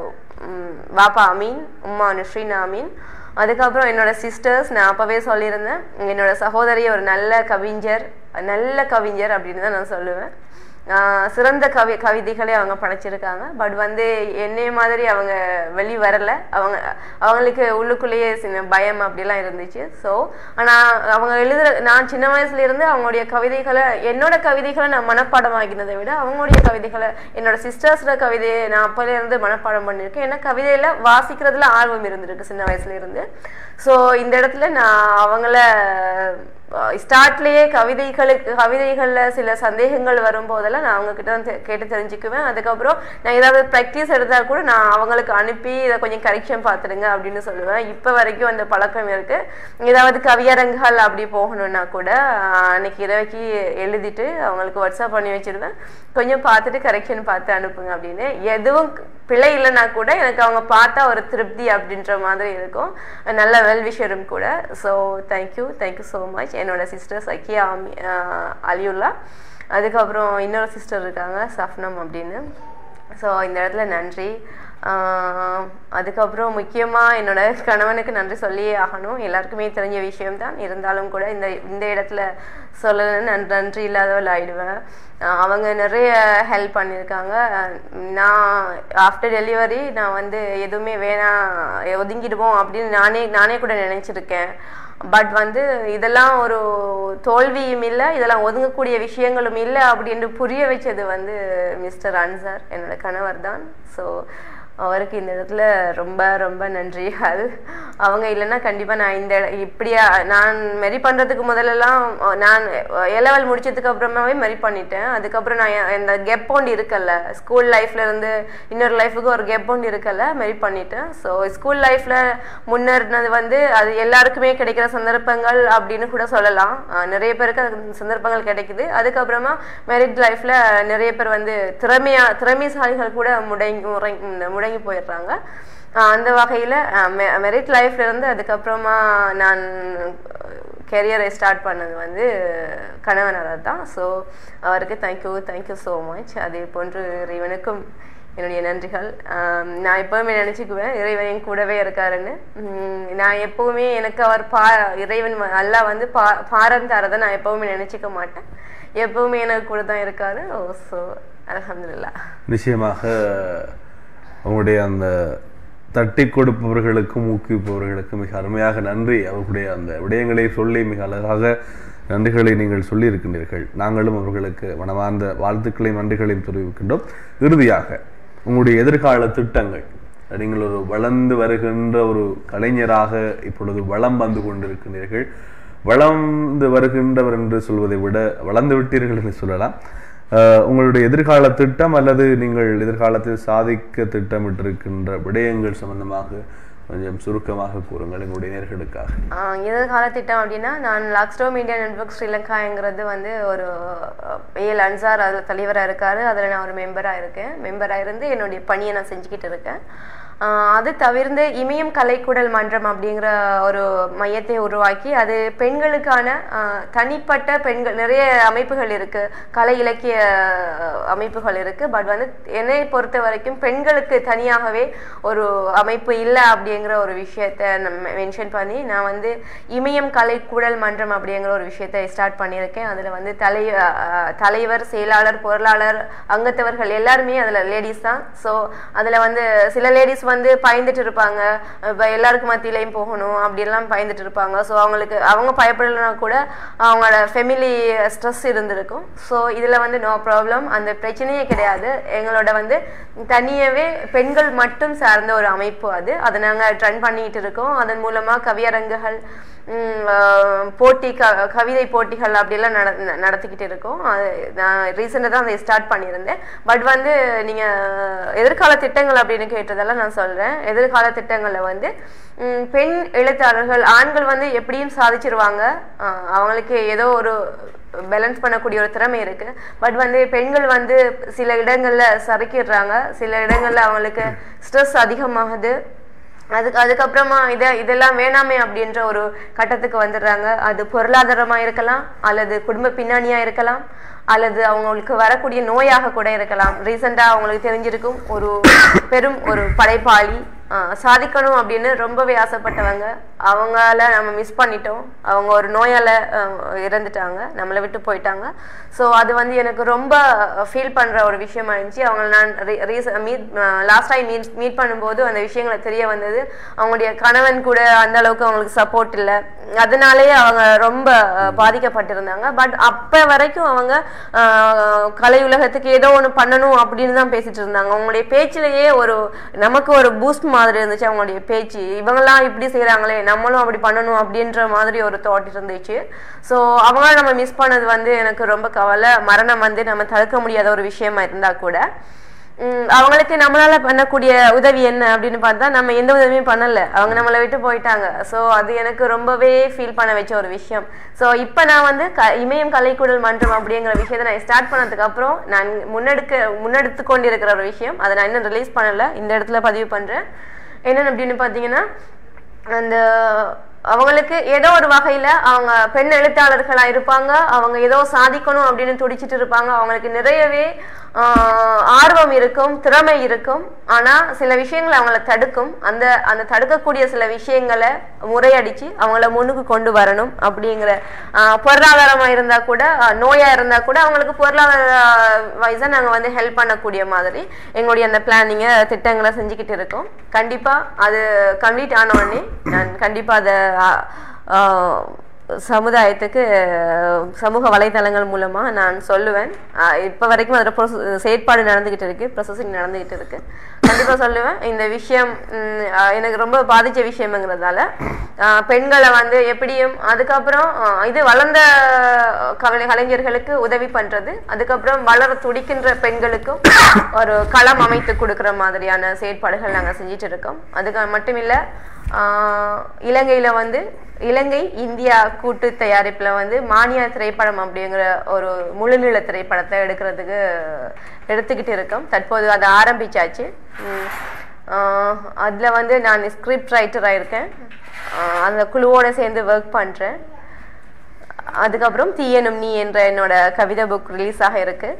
ம், பாப்பா அமீன் உம்மா நுஸ்ரீனா அமீன் அதுக்கப்புறம் என்னோட சிஸ்டர்ஸ் நான் அப்பவே சொல்லியிருந்தேன் என்னோட சகோதரி ஒரு நல்ல கவிஞர் நல்ல கவிஞர் அப்படின்னு தான் நான் சொல்லுவேன் ஆஹ் சிறந்த கவி கவிதைகளே அவங்க படைச்சிருக்காங்க பட் வந்து என்னைய மாதிரி அவங்க வெளி வரல அவங்க அவங்களுக்கு உள்ளுக்குள்ளேயே சின்ன பயம் அப்படிலாம் இருந்துச்சு ஸோ ஆனால் அவங்க எழுதுற நான் சின்ன வயசுல இருந்து அவங்களுடைய கவிதைகளை என்னோட கவிதைகளை நான் மனப்பாடம் ஆகினதை விட அவங்களுடைய கவிதைகளை என்னோட சிஸ்டர்ஸோட கவிதையை நான் அப்போல இருந்து மனப்பாடம் பண்ணியிருக்கேன் ஏன்னா கவிதையில வாசிக்கிறதுல ஆர்வம் இருந்திருக்கு சின்ன வயசுல இருந்து ஸோ இந்த இடத்துல நான் அவங்கள ஸ்டார்ட்லேயே கவிதைகளுக்கு கவிதைகளில் சில சந்தேகங்கள் வரும்போதெல்லாம் நான் அவங்க கிட்ட வந்து கேட்டு தெரிஞ்சுக்குவேன் அதுக்கப்புறம் நான் ஏதாவது ப்ராக்டிஸ் எடுத்தால் கூட நான் அவங்களுக்கு அனுப்பி இதை கொஞ்சம் கரெக்ஷன் பார்த்துடுங்க அப்படின்னு சொல்லுவேன் இப்போ வரைக்கும் அந்த பழக்கம் இருக்கு ஏதாவது கவியரங்குகள் அப்படி போகணும்னா கூட ஆஹ், அன்னைக்கு இரவைக்கு எழுதிட்டு அவங்களுக்கு வாட்ஸ்அப் பண்ணி வச்சிருவேன் கொஞ்சம் பார்த்துட்டு கரெக்ஷன் பார்த்து அனுப்புங்க அப்படின்னு எதுவும் பிழை இல்லைன்னா கூட எனக்கு அவங்க பார்த்தா ஒரு திருப்தி அப்படின்ற மாதிரி இருக்கும் நல்ல வெல்விஷரும் கூட so thank you thank you so much என்னோட சிஸ்டர் சக்கியா அமி ஆஹ் அலியுல்லா அதுக்கப்புறம் இன்னொரு சிஸ்டர் இருக்காங்க சஃப்னம் அப்படின்னு ஸோ இந்த இடத்துல நன்றி ஆஹ் அதுக்கப்புறம் முக்கியமாக என்னோட கணவனுக்கு நன்றி சொல்லியே ஆகணும் எல்லாருக்குமே தெரிஞ்ச விஷயம்தான் இருந்தாலும் கூட இந்த இந்த இடத்துல சொல்லணும்னு நன் நன்றி இல்லாதவள் ஆயிடுவேன் ஆஹ் அவங்க நிறைய ஹெல்ப் பண்ணியிருக்காங்க ஆஹ் நான் ஆஃப்டர் டெலிவரி நான் வந்து எதுவுமே வேணாம் ஒதுங்கிடுவோம் அப்படின்னு நானே நானே கூட நினச்சிருக்கேன் பட் வந்து இதெல்லாம் ஒரு தோல்வியும் இல்லை இதெல்லாம் ஒதுங்கக்கூடிய விஷயங்களும் இல்லை அப்படின்னு புரிய வச்சது வந்து மிஸ்டர் அன்சார் என்னோட கணவர் தான் ஸோ அவருக்கு இந்த இடத்துல ரொம்ப ரொம்ப நன்றிகள் அவங்க இல்லைன்னா கண்டிப்பாக நான் இந்த இட- இப்படியா நான் மெரி பண்ணுறதுக்கு முதல்லலாம் நான் எலவல் முடிச்சதுக்கு அப்புறமாவே மெரி பண்ணிட்டேன் அதுக்கப்புறம் நான் எ- இந்த கெப் ஒன்று இருக்கல்ல ஸ்கூல் லைஃப்ல இருந்து இன்னொரு லைஃபுக்கு ஒரு கெப் ஒன்று இருக்கல்ல மெரி பண்ணிட்டேன் ஸோ ஸ்கூல் லைஃப்ல முன்னேறினது வந்து அது எல்லாருக்குமே கிடைக்கிற சந்தர்ப்பங்கள் அப்படின்னு கூட சொல்லலாம் அஹ் நிறைய பேருக்கு அது சந்தர்ப்பங்கள் கிடைக்குது அதுக்கப்புறமா மேரிட் லைஃப்ல நிறைய பேர் வந்து திறமையா திறமைசாலிகள் கூட முடங்கி முறங்கி முடங்கி போயிடுறாங்க அஹ் அந்த வகையில் மெரிட் லைஃப்ல இருந்து அதுக்கப்புறமா நான் கெரியரை ஸ்டார்ட் பண்ணது வந்து கணவனார் தான் ஸோ அவருக்கு தேங்க்யூ தேங்க்யூ ஸோ மச் அதே போன்று இறைவனுக்கும் என்னுடைய நன்றிகள் ஆம், நான் எப்பவுமே நினச்சிக்குவேன் இறைவன் என் கூடவே இருக்காருன்னு உம், நான் எப்பவுமே எனக்கு அவர் பா இறைவன் வ- அல்லாஹ் வந்து பா பாரம் தரதை நான் எப்பவுமே நினச்சிக்க மாட்டேன் எப்பவுமே எனக்கு கூட தான் இருக்காரு ஓ ஸோ அல்ஹம்துலில்லாஹ் நிச்சயமாக அவங்களுடைய அந்த தட்டி கொடுப்பவர்களுக்கும் ஊக்குவிப்பவர்களுக்கும் மிக அருமையாக நன்றி அவர்களுடைய அந்த விடயங்களை சொல்லி மிக அழகாக நன்றிகளை நீங்கள் சொல்லியிருக்கின்றீர்கள் நாங்களும் அவர்களுக்கு மனமார்ந்த வாழ்த்துக்களையும் நன்றிகளையும் தெரிவிக்கின்றோம் இறுதியாக உங்களுடைய எதிர்கால திட்டங்கள் நீங்கள் ஒரு வளர்ந்து வருகின்ற ஒரு கலைஞராக இப்பொழுது வளம் வந்து கொண்டிருக்கின்றீர்கள் வளர்ந்து வருகின்றவர் என்று சொல்வதை விட வளர்ந்து விட்டீர்கள் என்று சொல்லலாம் அஹ், உங்களுடைய எதிர்கால திட்டம் அல்லது நீங்கள் எதிர்காலத்தில் சாதிக்க திட்டமிட்டிருக்கின்ற விடயங்கள் சம்பந்தமாக கொஞ்சம் சுருக்கமாக கூறுங்கள் எங்களுடைய நேர்களுக்காக ஆஹ் எதிர்கால திட்டம் அப்படின்னா நான் லாக்ஸ்டோம் இந்தியா நெட்வொர்க் ஸ்ரீலங்காங்கிறது வந்து ஒரு ஏல் அன்சார் அதில் தலைவராக இருக்காரு அதில் நான் ஒரு மெம்பராக இருக்கேன் மெம்பராக இருந்து என்னுடைய பணியை நான் செஞ்சுக்கிட்டு இருக்கேன் ஆஹ் அது தவிர்த்து இமயம் கலைக்குடல் மன்றம் அப்படிங்கிற ஒரு மையத்தை உருவாக்கி அது பெண்களுக்கான ஆஹ் தனிப்பட்ட பெண்கள் நிறைய அமைப்புகள் இருக்கு கலை இலக்கிய ஆஹ் அமைப்புகள் இருக்கு பட் வந்து என்னை பொறுத்த வரைக்கும் பெண்களுக்கு தனியாகவே ஒரு அமைப்பு இல்லை அப்படிங்கிற ஒரு விஷயத்த நம்ம மென்ஷன் பண்ணி நான் வந்து இமயம் கலைக்குடல் மன்றம் அப்படிங்கிற ஒரு விஷயத்தை ஸ்டார்ட் பண்ணியிருக்கேன் அதில் வந்து தலை ஆஹ் தலைவர் செயலாளர் பொருளாளர் அங்கத்தவர்கள் எல்லாருமே அதில் லேடிஸ் தான் ஸோ அதில் வந்து சில லேடிஸ் வந்து பயந்துட்டு இருப்பாங்க இப்போ எல்லாருக்கும் மத்தியிலையும் போகணும் அப்படிலாம் பயந்துட்டு இருப்பாங்க ஸோ அவங்களுக்கு அவங்க பயப்படலைன்னா கூட அவங்களோட ஃபெமிலி ஸ்ட்ரெஸ் இருந்திருக்கும் ஸோ இதில் வந்து நோ ப்ராப்ளம் அந்த பிரச்சனையே கிடையாது எங்களோட வந்து தனியாகவே பெண்கள் மட்டும் சார்ந்த ஒரு அமைப்பு அது அதை நாங்கள் ட்ரன் பண்ணிட்டு இருக்கோம் அதன் மூலமாக கவியரங்குகள் உம், ஆஹ், போட்டி க கவிதை போட்டிகள் அப்படியெல்லாம் நட ந- நடத்திக்கிட்டு இருக்கோம் அது நான் ரீசெண்டாக தான் அதை ஸ்டார்ட் பண்ணியிருந்தேன் பட் வந்து நீங்கள் எதிர்கால திட்டங்கள் அப்படின்னு கேட்டதெல்லாம் நான் சொல்கிறேன் எதிர்கால திட்டங்களில் வந்து உம், பெண் எழுத்தாளர்கள் ஆண்கள் வந்து எப்படியும் சாதிச்சிருவாங்க ஆஹ், அவங்களுக்கு ஏதோ ஒரு பேலன்ஸ் பண்ணக்கூடிய ஒரு திறமை இருக்கு பட் வந்து பெண்கள் வந்து சில இடங்கள்ல சறுக்கிடுறாங்க சில இடங்கள்ல அவங்களுக்கு ஸ்ட்ரெஸ் அதிகமாகுது அதுக்கு அதுக்கப்புறமா இதை இதெல்லாம் வேணாமே அப்படின்ற ஒரு கட்டத்துக்கு வந்துடுறாங்க அது பொருளாதாரமா இருக்கலாம் அல்லது குடும்ப பின்னணியா இருக்கலாம் அல்லது அவங்களுக்கு வரக்கூடிய நோயாக கூட இருக்கலாம் ரீசெண்டாக அவங்களுக்கு தெரிஞ்சிருக்கும் ஒரு பெரும் ஒரு படைப்பாளி ஆஹ் சாதிக்கணும் அப்படின்னு ரொம்பவே ஆசைப்பட்டவங்க அவங்கள நம்ம மிஸ் பண்ணிட்டோம் அவங்க ஒரு நோயால் இறந்துட்டாங்க நம்மளை விட்டு போயிட்டாங்க ஸோ அது வந்து எனக்கு ரொம்ப ஃபீல் பண்ணுற ஒரு விஷயமா இருந்துச்சு அவங்க நான் reach meet last time meet meet பண்ணும்போது அந்த விஷயங்களை தெரிய வந்தது அவங்களுடைய கணவன் கூட அந்த அளவுக்கு அவங்களுக்கு சப்போர்ட் இல்லை அதனாலேயே அவங்க ரொம்ப அஹ், பாதிக்கப்பட்டிருந்தாங்க பட் அப்போ வரைக்கும் அவங்க அஹ், கலை உலகத்துக்கு ஏதோ ஒன்று பண்ணணும் அப்படின்னு தான் பேசிட்டு இருந்தாங்க அவங்களுடைய பேச்சிலேயே ஒரு நமக்கு ஒரு பூஸ்ட் மாதிரி இருந்துச்சு அவங்களுடைய பேச்சு இவங்கெல்லாம் இப்படி செய்கிறாங்களே நம்மளும் அப்படி பண்ணணும் அப்படின்ற மாதிரி ஒரு தாட் இருந்துச்சு ஸோ அவங்கள நம்ம மிஸ் பண்ணது வந்து எனக்கு ரொம்ப கவலை மரணம் வந்து நம்ம தடுக்க முடியாத ஒரு விஷயமா இருந்தா கூட உம் அவங்களுக்கு நம்மளால பண்ணக்கூடிய உதவி என்ன அப்படின்னு பார்த்தா நம்ம எந்த உதவியும் பண்ணல அவங்க நம்மளை விட்டு போயிட்டாங்க ஸோ அது எனக்கு ரொம்பவே ஃபீல் பண்ண வச்ச ஒரு விஷயம் ஸோ இப்போ நான் வந்து க இமயம் கலைக்குடல் மன்றம் அப்படிங்கிற விஷயத்தை நான் ஸ்டார்ட் பண்ணதுக்கு அப்புறம் நான் முன்னெடுக்க முன்னெடுத்து கொண்டு இருக்கிற ஒரு விஷயம் அதை நான் இன்னும் ரிலீஸ் பண்ணல இந்த இடத்துல பதிவு பண்றேன் என்னன்னு அப்படின்னு பார்த்தீங்கன்னா அந்த அவங்களுக்கு ஏதோ ஒரு வகையில அவங்க பெண் எழுத்தாளர்களா இருப்பாங்க அவங்க ஏதோ சாதிக்கணும் அப்படின்னு துடிச்சிட்டு இருப்பாங்க அவங்களுக்கு நிறையவே ஆஹ் ஆர்வம் இருக்கும் திறமை இருக்கும் ஆனா சில விஷயங்கள் அவங்கள தடுக்கும் அந்த அந்த தடுக்கக்கூடிய சில விஷயங்களை முறையடிச்சு அவங்கள முன்னுக்கு கொண்டு வரணும் அப்படிங்கிற ஆஹ் பொருளாதாரமா இருந்தா கூட ஆஹ் நோயா இருந்தா கூட அவங்களுக்கு பொருளாதார வைஸா நாங்க வந்து ஹெல்ப் பண்ணக்கூடிய மாதிரி எங்களுடைய அந்த பிளானிங்கை திட்டங்களை செஞ்சுக்கிட்டு இருக்கோம் கண்டிப்பா அது கம்ப்ளீட் ஆன உடனே நான் கண்டிப்பா அதை ஆஹ், ஆஹ், சமுதாயத்துக்கு அஹ், சமூக வலைதளங்கள் மூலமா நான் சொல்லுவேன் அஹ், இப்ப வரைக்கும் அதில் ப்ரொச செயற்பாடு நடந்துகிட்டு இருக்கு ப்ரொசஸிங் நடந்துகிட்டு இருக்கு கண்டிப்பா சொல்லுவேன் இந்த விஷயம் ம், அஹ், எனக்கு ரொம்ப பாதிச்ச விஷயம்ங்கிறதால அஹ், பெண்களை வந்து எப்படியும் அதுக்கப்புறம் அஹ், இது வளர்ந்த கவலை கலைஞர்களுக்கு உதவி பண்றது அதுக்கப்புறம் வளர துடிக்கின்ற பெண்களுக்கும் ஒரு களம் அமைத்து கொடுக்கிற மாதிரியான செயற்பாடுகள் நாங்க செஞ்சுட்டு இருக்கோம் அதுக்கு மட்டும் இல்ல ஆஹ் இலங்கையில வந்து இலங்கை இந்தியா கூட்டு தயாரிப்புல வந்து மானியா திரைப்படம் அப்படிங்கிற ஒரு முழுநீள திரைப்படத்தை எடுக்கிறதுக்கு எடுத்துக்கிட்டு இருக்கோம் தற்போது அதை ஆரம்பிச்சாச்சு உம் ஆஹ் அதுல வந்து நான் ஸ்கிரிப்ட் ரைட்டராக இருக்கேன் ஆஹ் அந்த குழுவோட சேர்ந்து ஒர்க் பண்றேன் அதுக்கப்புறம் தீயனும் நீ என்ற என்னோட கவிதை புக் ரிலீஸ் ஆக இருக்கு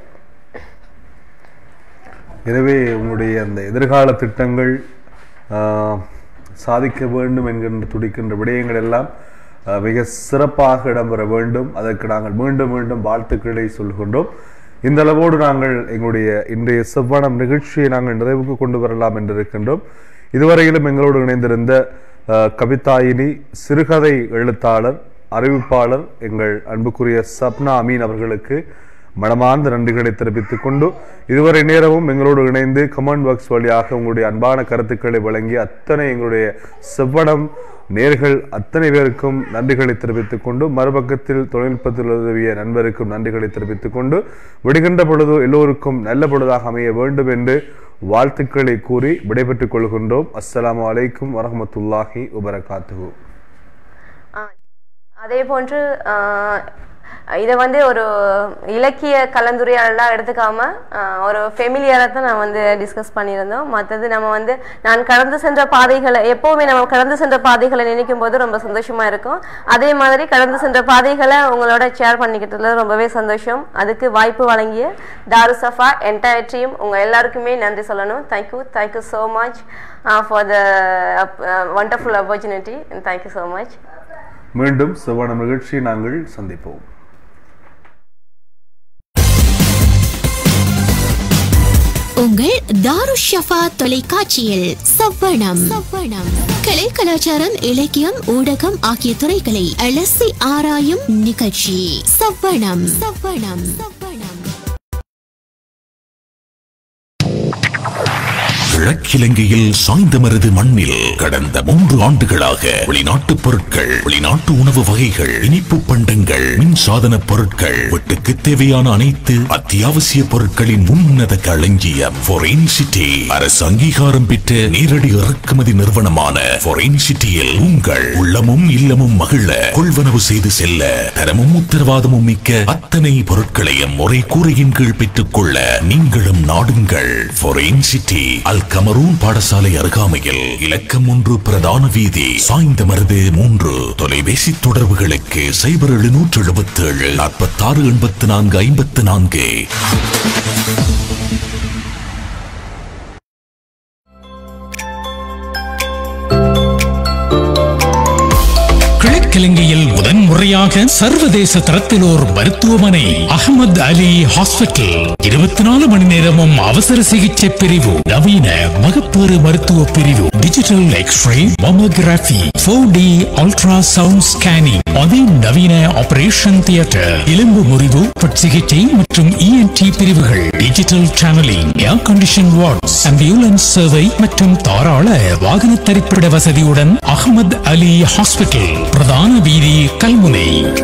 எனவே உங்களுடைய அந்த எதிர்கால திட்டங்கள் ஆஹ், சாதிக்க வேண்டும் என்கின்ற துடிக்கின்ற விடயங்கள் எல்லாம் ஆஹ், மிக சிறப்பாக இடம்பெற வேண்டும் அதற்கு நாங்கள் மீண்டும் மீண்டும் வாழ்த்துக்களை சொல்கின்றோம் இந்த அளவோடு நாங்கள் எங்களுடைய இன்றைய செவ்வனம் நிகழ்ச்சியை நாங்கள் நிறைவுக்கு கொண்டு வரலாம் என்று இருக்கின்றோம் இதுவரையிலும் எங்களோடு இணைந்திருந்த ஆஹ், கவிதாயினி சிறுகதை எழுத்தாளர் அறிவிப்பாளர் எங்கள் அன்புக்குரிய சப்னா அமீன் அவர்களுக்கு மனமார்ந்த நன்றிகளை தெரிவித்துக் கொண்டு இதுவரை நேரமும் எங்களோடு இணைந்து கமெண்ட் பாக்ஸ் வழியாக உங்களுடைய அன்பான கருத்துக்களை வழங்கி அத்தனை எங்களுடைய செவ்வனம் நேர்கள் அத்தனை பேருக்கும் நன்றிகளை தெரிவித்துக் கொண்டு மறுபக்கத்தில் தொழில்நுட்பத்தில் உதவிய நண்பருக்கும் நன்றிகளை தெரிவித்துக் கொண்டு விடுகின்ற பொழுது எல்லோருக்கும் நல்ல பொழுதாக அமைய வேண்டும் என்று வாழ்த்துக்களை கூறி விடைபெற்றுக் கொள்கின்றோம் அஸ்ஸலாமு அலைக்கும் வரஹ்மத்துல்லாஹி வபரகாத்துஹு ஆஹ் அதே போன்று ஆஹ் இதை வந்து ஒரு இலக்கிய கலந்துரையாடலாக எடுத்துக்காம ஆஹ் ஒரு ஃபெமிலியராக தான் நான் வந்து டிஸ்கஸ் பண்ணியிருந்தோம் மற்றது நம்ம வந்து நான் கடந்து சென்ற பாதைகளை எப்போவுமே நம்ம கடந்து சென்ற பாதைகளை நினைக்கும் போது ரொம்ப சந்தோஷமா இருக்கும் அதே மாதிரி கடந்து சென்ற பாதைகளை உங்களோட ஷேர் பண்ணிக்கிட்டதுல ரொம்பவே சந்தோஷம் அதுக்கு வாய்ப்பு வழங்கிய தாரு சஃபா என்டையர் டீம் உங்க எல்லாருக்குமே நன்றி சொல்லணும் thank you thank you so much for the wonderful opportunity and thank you so much மீண்டும் செவ்வனம் நிகழ்ச்சி நாங்கள் சந்திப்போம் உங்கள் தாருஷ் ஷஃபா தொலைக்காட்சியில் சவ்வணம் சவ்வணம் கலை கலாச்சாரம் இலக்கியம் ஊடகம் ஆகிய துறைகளை அலசி ஆராயும் நிகழ்ச்சி சவ்வணம் சவ்வணம் சவ்வணம் கிழக்கிலங்கையில் சாய்ந்தமருது மண்ணில் கடந்த மூன்று ஆண்டுகளாக வெளிநாட்டு பொருட்கள் வெளிநாட்டு உணவு வகைகள் இனிப்பு பண்டங்கள் மின்சாதன பொருட்கள் வீட்டுக்கு தேவையான அனைத்து அத்தியாவசிய பொருட்களின் முன்னத களஞ்சியம் ஃபொரேன் சிட்டி அரசு அங்கீகாரம் பெற்ற நேரடி இறக்குமதி நிறுவனமான ஃபொரேன் சிட்டியில் உங்கள் உள்ளமும் இல்லமும் மகிழ கொள்வனவு செய்து செல்ல தரமும் உத்தரவாதமும் மிக்க அத்தனை பொருட்களையும் ஒரே கூரையின் கீழ் பெற்றுக் கொள்ள நீங்களும் நாடுங்கள் ஃபொரேன் சிட்டி அல் கமரூன் பாடசாலை அருகாமையில் இலக்கம் ஒன்று பிரதான வீதி சாய்ந்த மருது மூன்று தொலைபேசி தொடர்புகளுக்கு சைபர் எழுநூற்று எழுபத்தி ஏழு நாற்பத்தாறு எண்பத்தி நான்கு ஐம்பத்தி நான்கு கிழக்கிழங்கையில் முதன் முறையாக சர்வதேச தரத்தில் ஓர் மருத்துவமனை அகமது அலி ஹாஸ்பிட்டல் இருபத்தி நாலு மணி நேரமும் அவசர சிகிச்சை பிரிவு நவீன மகப்பேறு மருத்துவ பிரிவு digital x ray mammography four D ultrasound scanning அதிநவீன ஆபரேஷன் தியேட்டர் எலும்பு முறிவு பட் சிகிச்சை மற்றும் இஎன்டி பிரிவுகள் digital channelling air condition wards ambulance சேவை மற்றும் தாராள வாகன தரிப்பிட வசதியுடன் அகமது அலி ஹாஸ்பிட்டல் பிரதான வீதி கல்முனை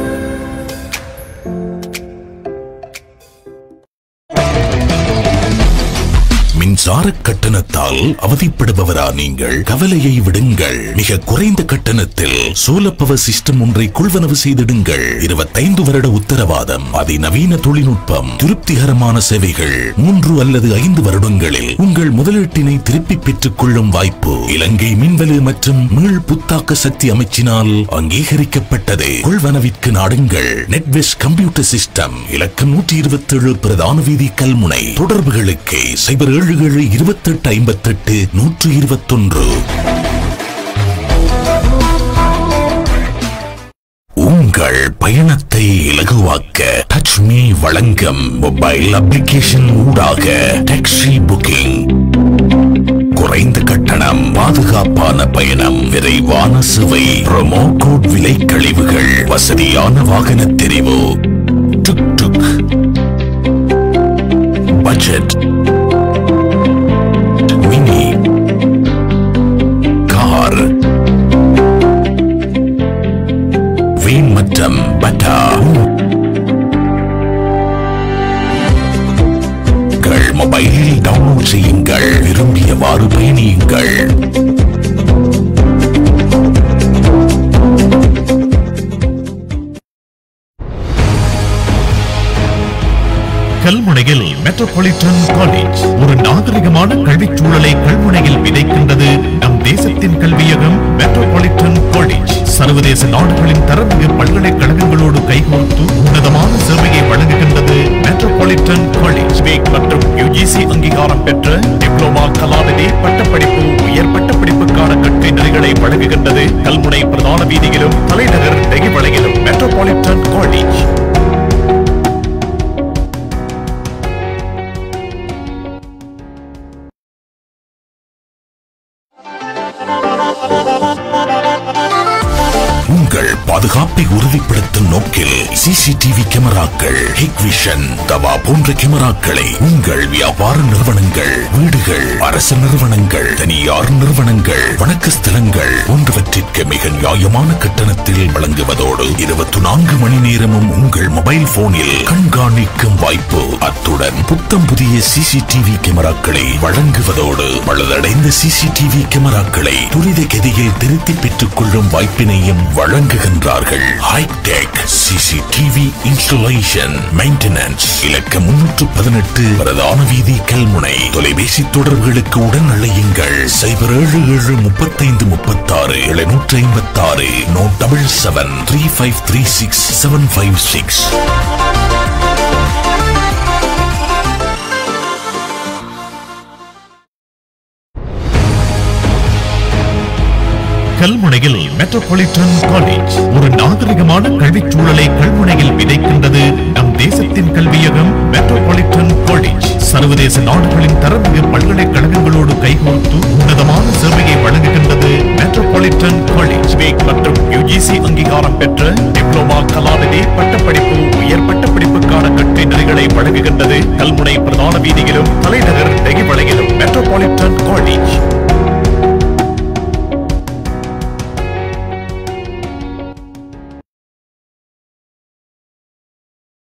மின்சார கட்டணத்தால் அவதிப்படுபவரா நீங்கள் கவலையை விடுங்கள் மிக குறைந்த கட்டணத்தில் சோலர் பவர் சிஸ்டம் ஒன்றை கொள்வனவு செய்திடுங்கள் இருபத்தைந்து வருட உத்தரவாதம் அதிநவீன தொழில்நுட்பம் திருப்திகரமான சேவைகள் மூன்று அல்லது ஐந்து வருடங்களில் உங்கள் முதலீட்டினை திருப்பி பெற்றுக் கொள்ளும் வாய்ப்பு இலங்கை மின்வலு மற்றும் மீள் புத்தாக்க சக்தி அமைச்சினால் அங்கீகரிக்கப்பட்டது கொள்வனவிற்கு நாடுங்கள் நெட்வெஸ் கம்ப்யூட்டர் சிஸ்டம் இலக்கம் நூற்றி இருபத்தி ஏழு பிரதான வீதி கல்முனை தொடர்புகளுக்கு சைபர் ஏழு ஏழு இருபத்தெட்டு ஐம்பத்தெட்டு நூற்று இருபத்தொன்று உங்கள் பயணத்தை இலகுவாக்க டச் மீ வழங்கும் மொபைல் அப்ளிகேஷன் ஊடாக டாக்ஸி புக்கிங் குறைந்த கட்டணம் பாதுகாப்பான பயணம் விரைவான சுவை ப்ரோமோ கோட் விலை கழிவுகள் வசதியான வாகன தெரிவு tuk tuk budget mini car வீண் மற்றும் பட்டா உங்கள் மொபைலில் டவுன்லோட் செய்யுங்கள் விரும்பியவாறு பயணியுங்கள் கல்முனையில் மெட்ரோபாலிட்டன் காலேஜ் ஒரு நாகரிகமான கல்விச் சூழலை கல்முனையில் விதைக்கின்றது நம் தேசத்தின் கல்வியகம் மெட்ரோபாலிட்டன் காலேஜ் சர்வதேச நாடுகளின் தரமிகு பல்கலைக்கழகங்களோடு கைகோர்த்து உன்னதமான சேவையை வழங்குகின்றது மெட்ரோபாலிட்டன் காலேஜ் வேக் மற்றும் யுஜிசி அங்கீகாரம் பெற்ற டிப்ளோமா கலாநிதி பட்டப்படிப்பு உயர் பட்டப்படிப்புக்கான கற்கை நெறிகளை வழங்குகின்றது கல்முனை பிரதான வீதியிலும் தலைநகர் நெகிவளையிலும் மெட்ரோபாலிட்டன் காலேஜ் உங்கள் பாதுகாப்பை உறுதிப்படுத்தும் நோக்கில் சிசிடிவி கேமராக்கள் ஹிக்விஷன் தவா போன்ற கேமராக்களை உங்கள் வியாபார நிறுவனங்கள் வீடுகள் அரசு நிறுவனங்கள் தனியார் நிறுவனங்கள் வணக்க ஸ்தலங்கள் போன்றவற்றிற்கு மிக நியாயமான கட்டணத்தில் வழங்குவதோடு இருபத்தி நான்கு மணி நேரமும் உங்கள் மொபைல் போனில் கண்காணிக்கும் வாய்ப்பு அத்துடன் புத்தம் புதிய சிசிடிவி கேமராக்களை வழங்குவதோடு பழுதடைந்த சிசிடிவி கேமராக்களை துரித கதியில் திருத்தி பெற்றுக் கொள்ளும் வாய்ப்பினையும் வழங்குகின்றார்கள் ஹைடெக் சிசிடிவி இன்ஸ்டலேஷன் மெயின்டெனன்ஸ் இலக்கம் முன்னூற்று பதினெட்டு பிரதான வீதி கல்முனை தொலைபேசி தொடர்புகளுக்கு உடன் அழையுங்கள் சைபர் ஏழு ஏழு முப்பத்தைந்து முப்பத்தாறு எழுநூற்றி ஐம்பத்தாறு no double seven three five three six seven five six கல்முனையில் மெட்ரோபாலிட்டன் காலேஜ் ஒரு நாகரிகமான கல்விச் சூழலை கல்முனையில் விதைக்கின்றது நம் தேசத்தின் கல்வியகம் மெட்ரோபாலிட்டன் காலேஜ் சர்வதேச நாடுகளின் தரமிகு பல்கலைக்கழகங்களோடு கைகோர்த்து உன்னதமான சேவையை வழங்குகின்றது மெட்ரோபாலிட்டன் காலேஜ் வேக் மற்றும் யுஜிசி அங்கீகாரம் பெற்ற டிப்ளோமா கலாநிதி பட்டப்படிப்பு உயர் பட்டப்படிப்புக்கான கற்கை நெறிகளை வழங்குகின்றது கல்முனை பிரதான வீதியிலும் தலைநகர் நெகிவளையிலும் மெட்ரோபாலிட்டன் காலேஜ்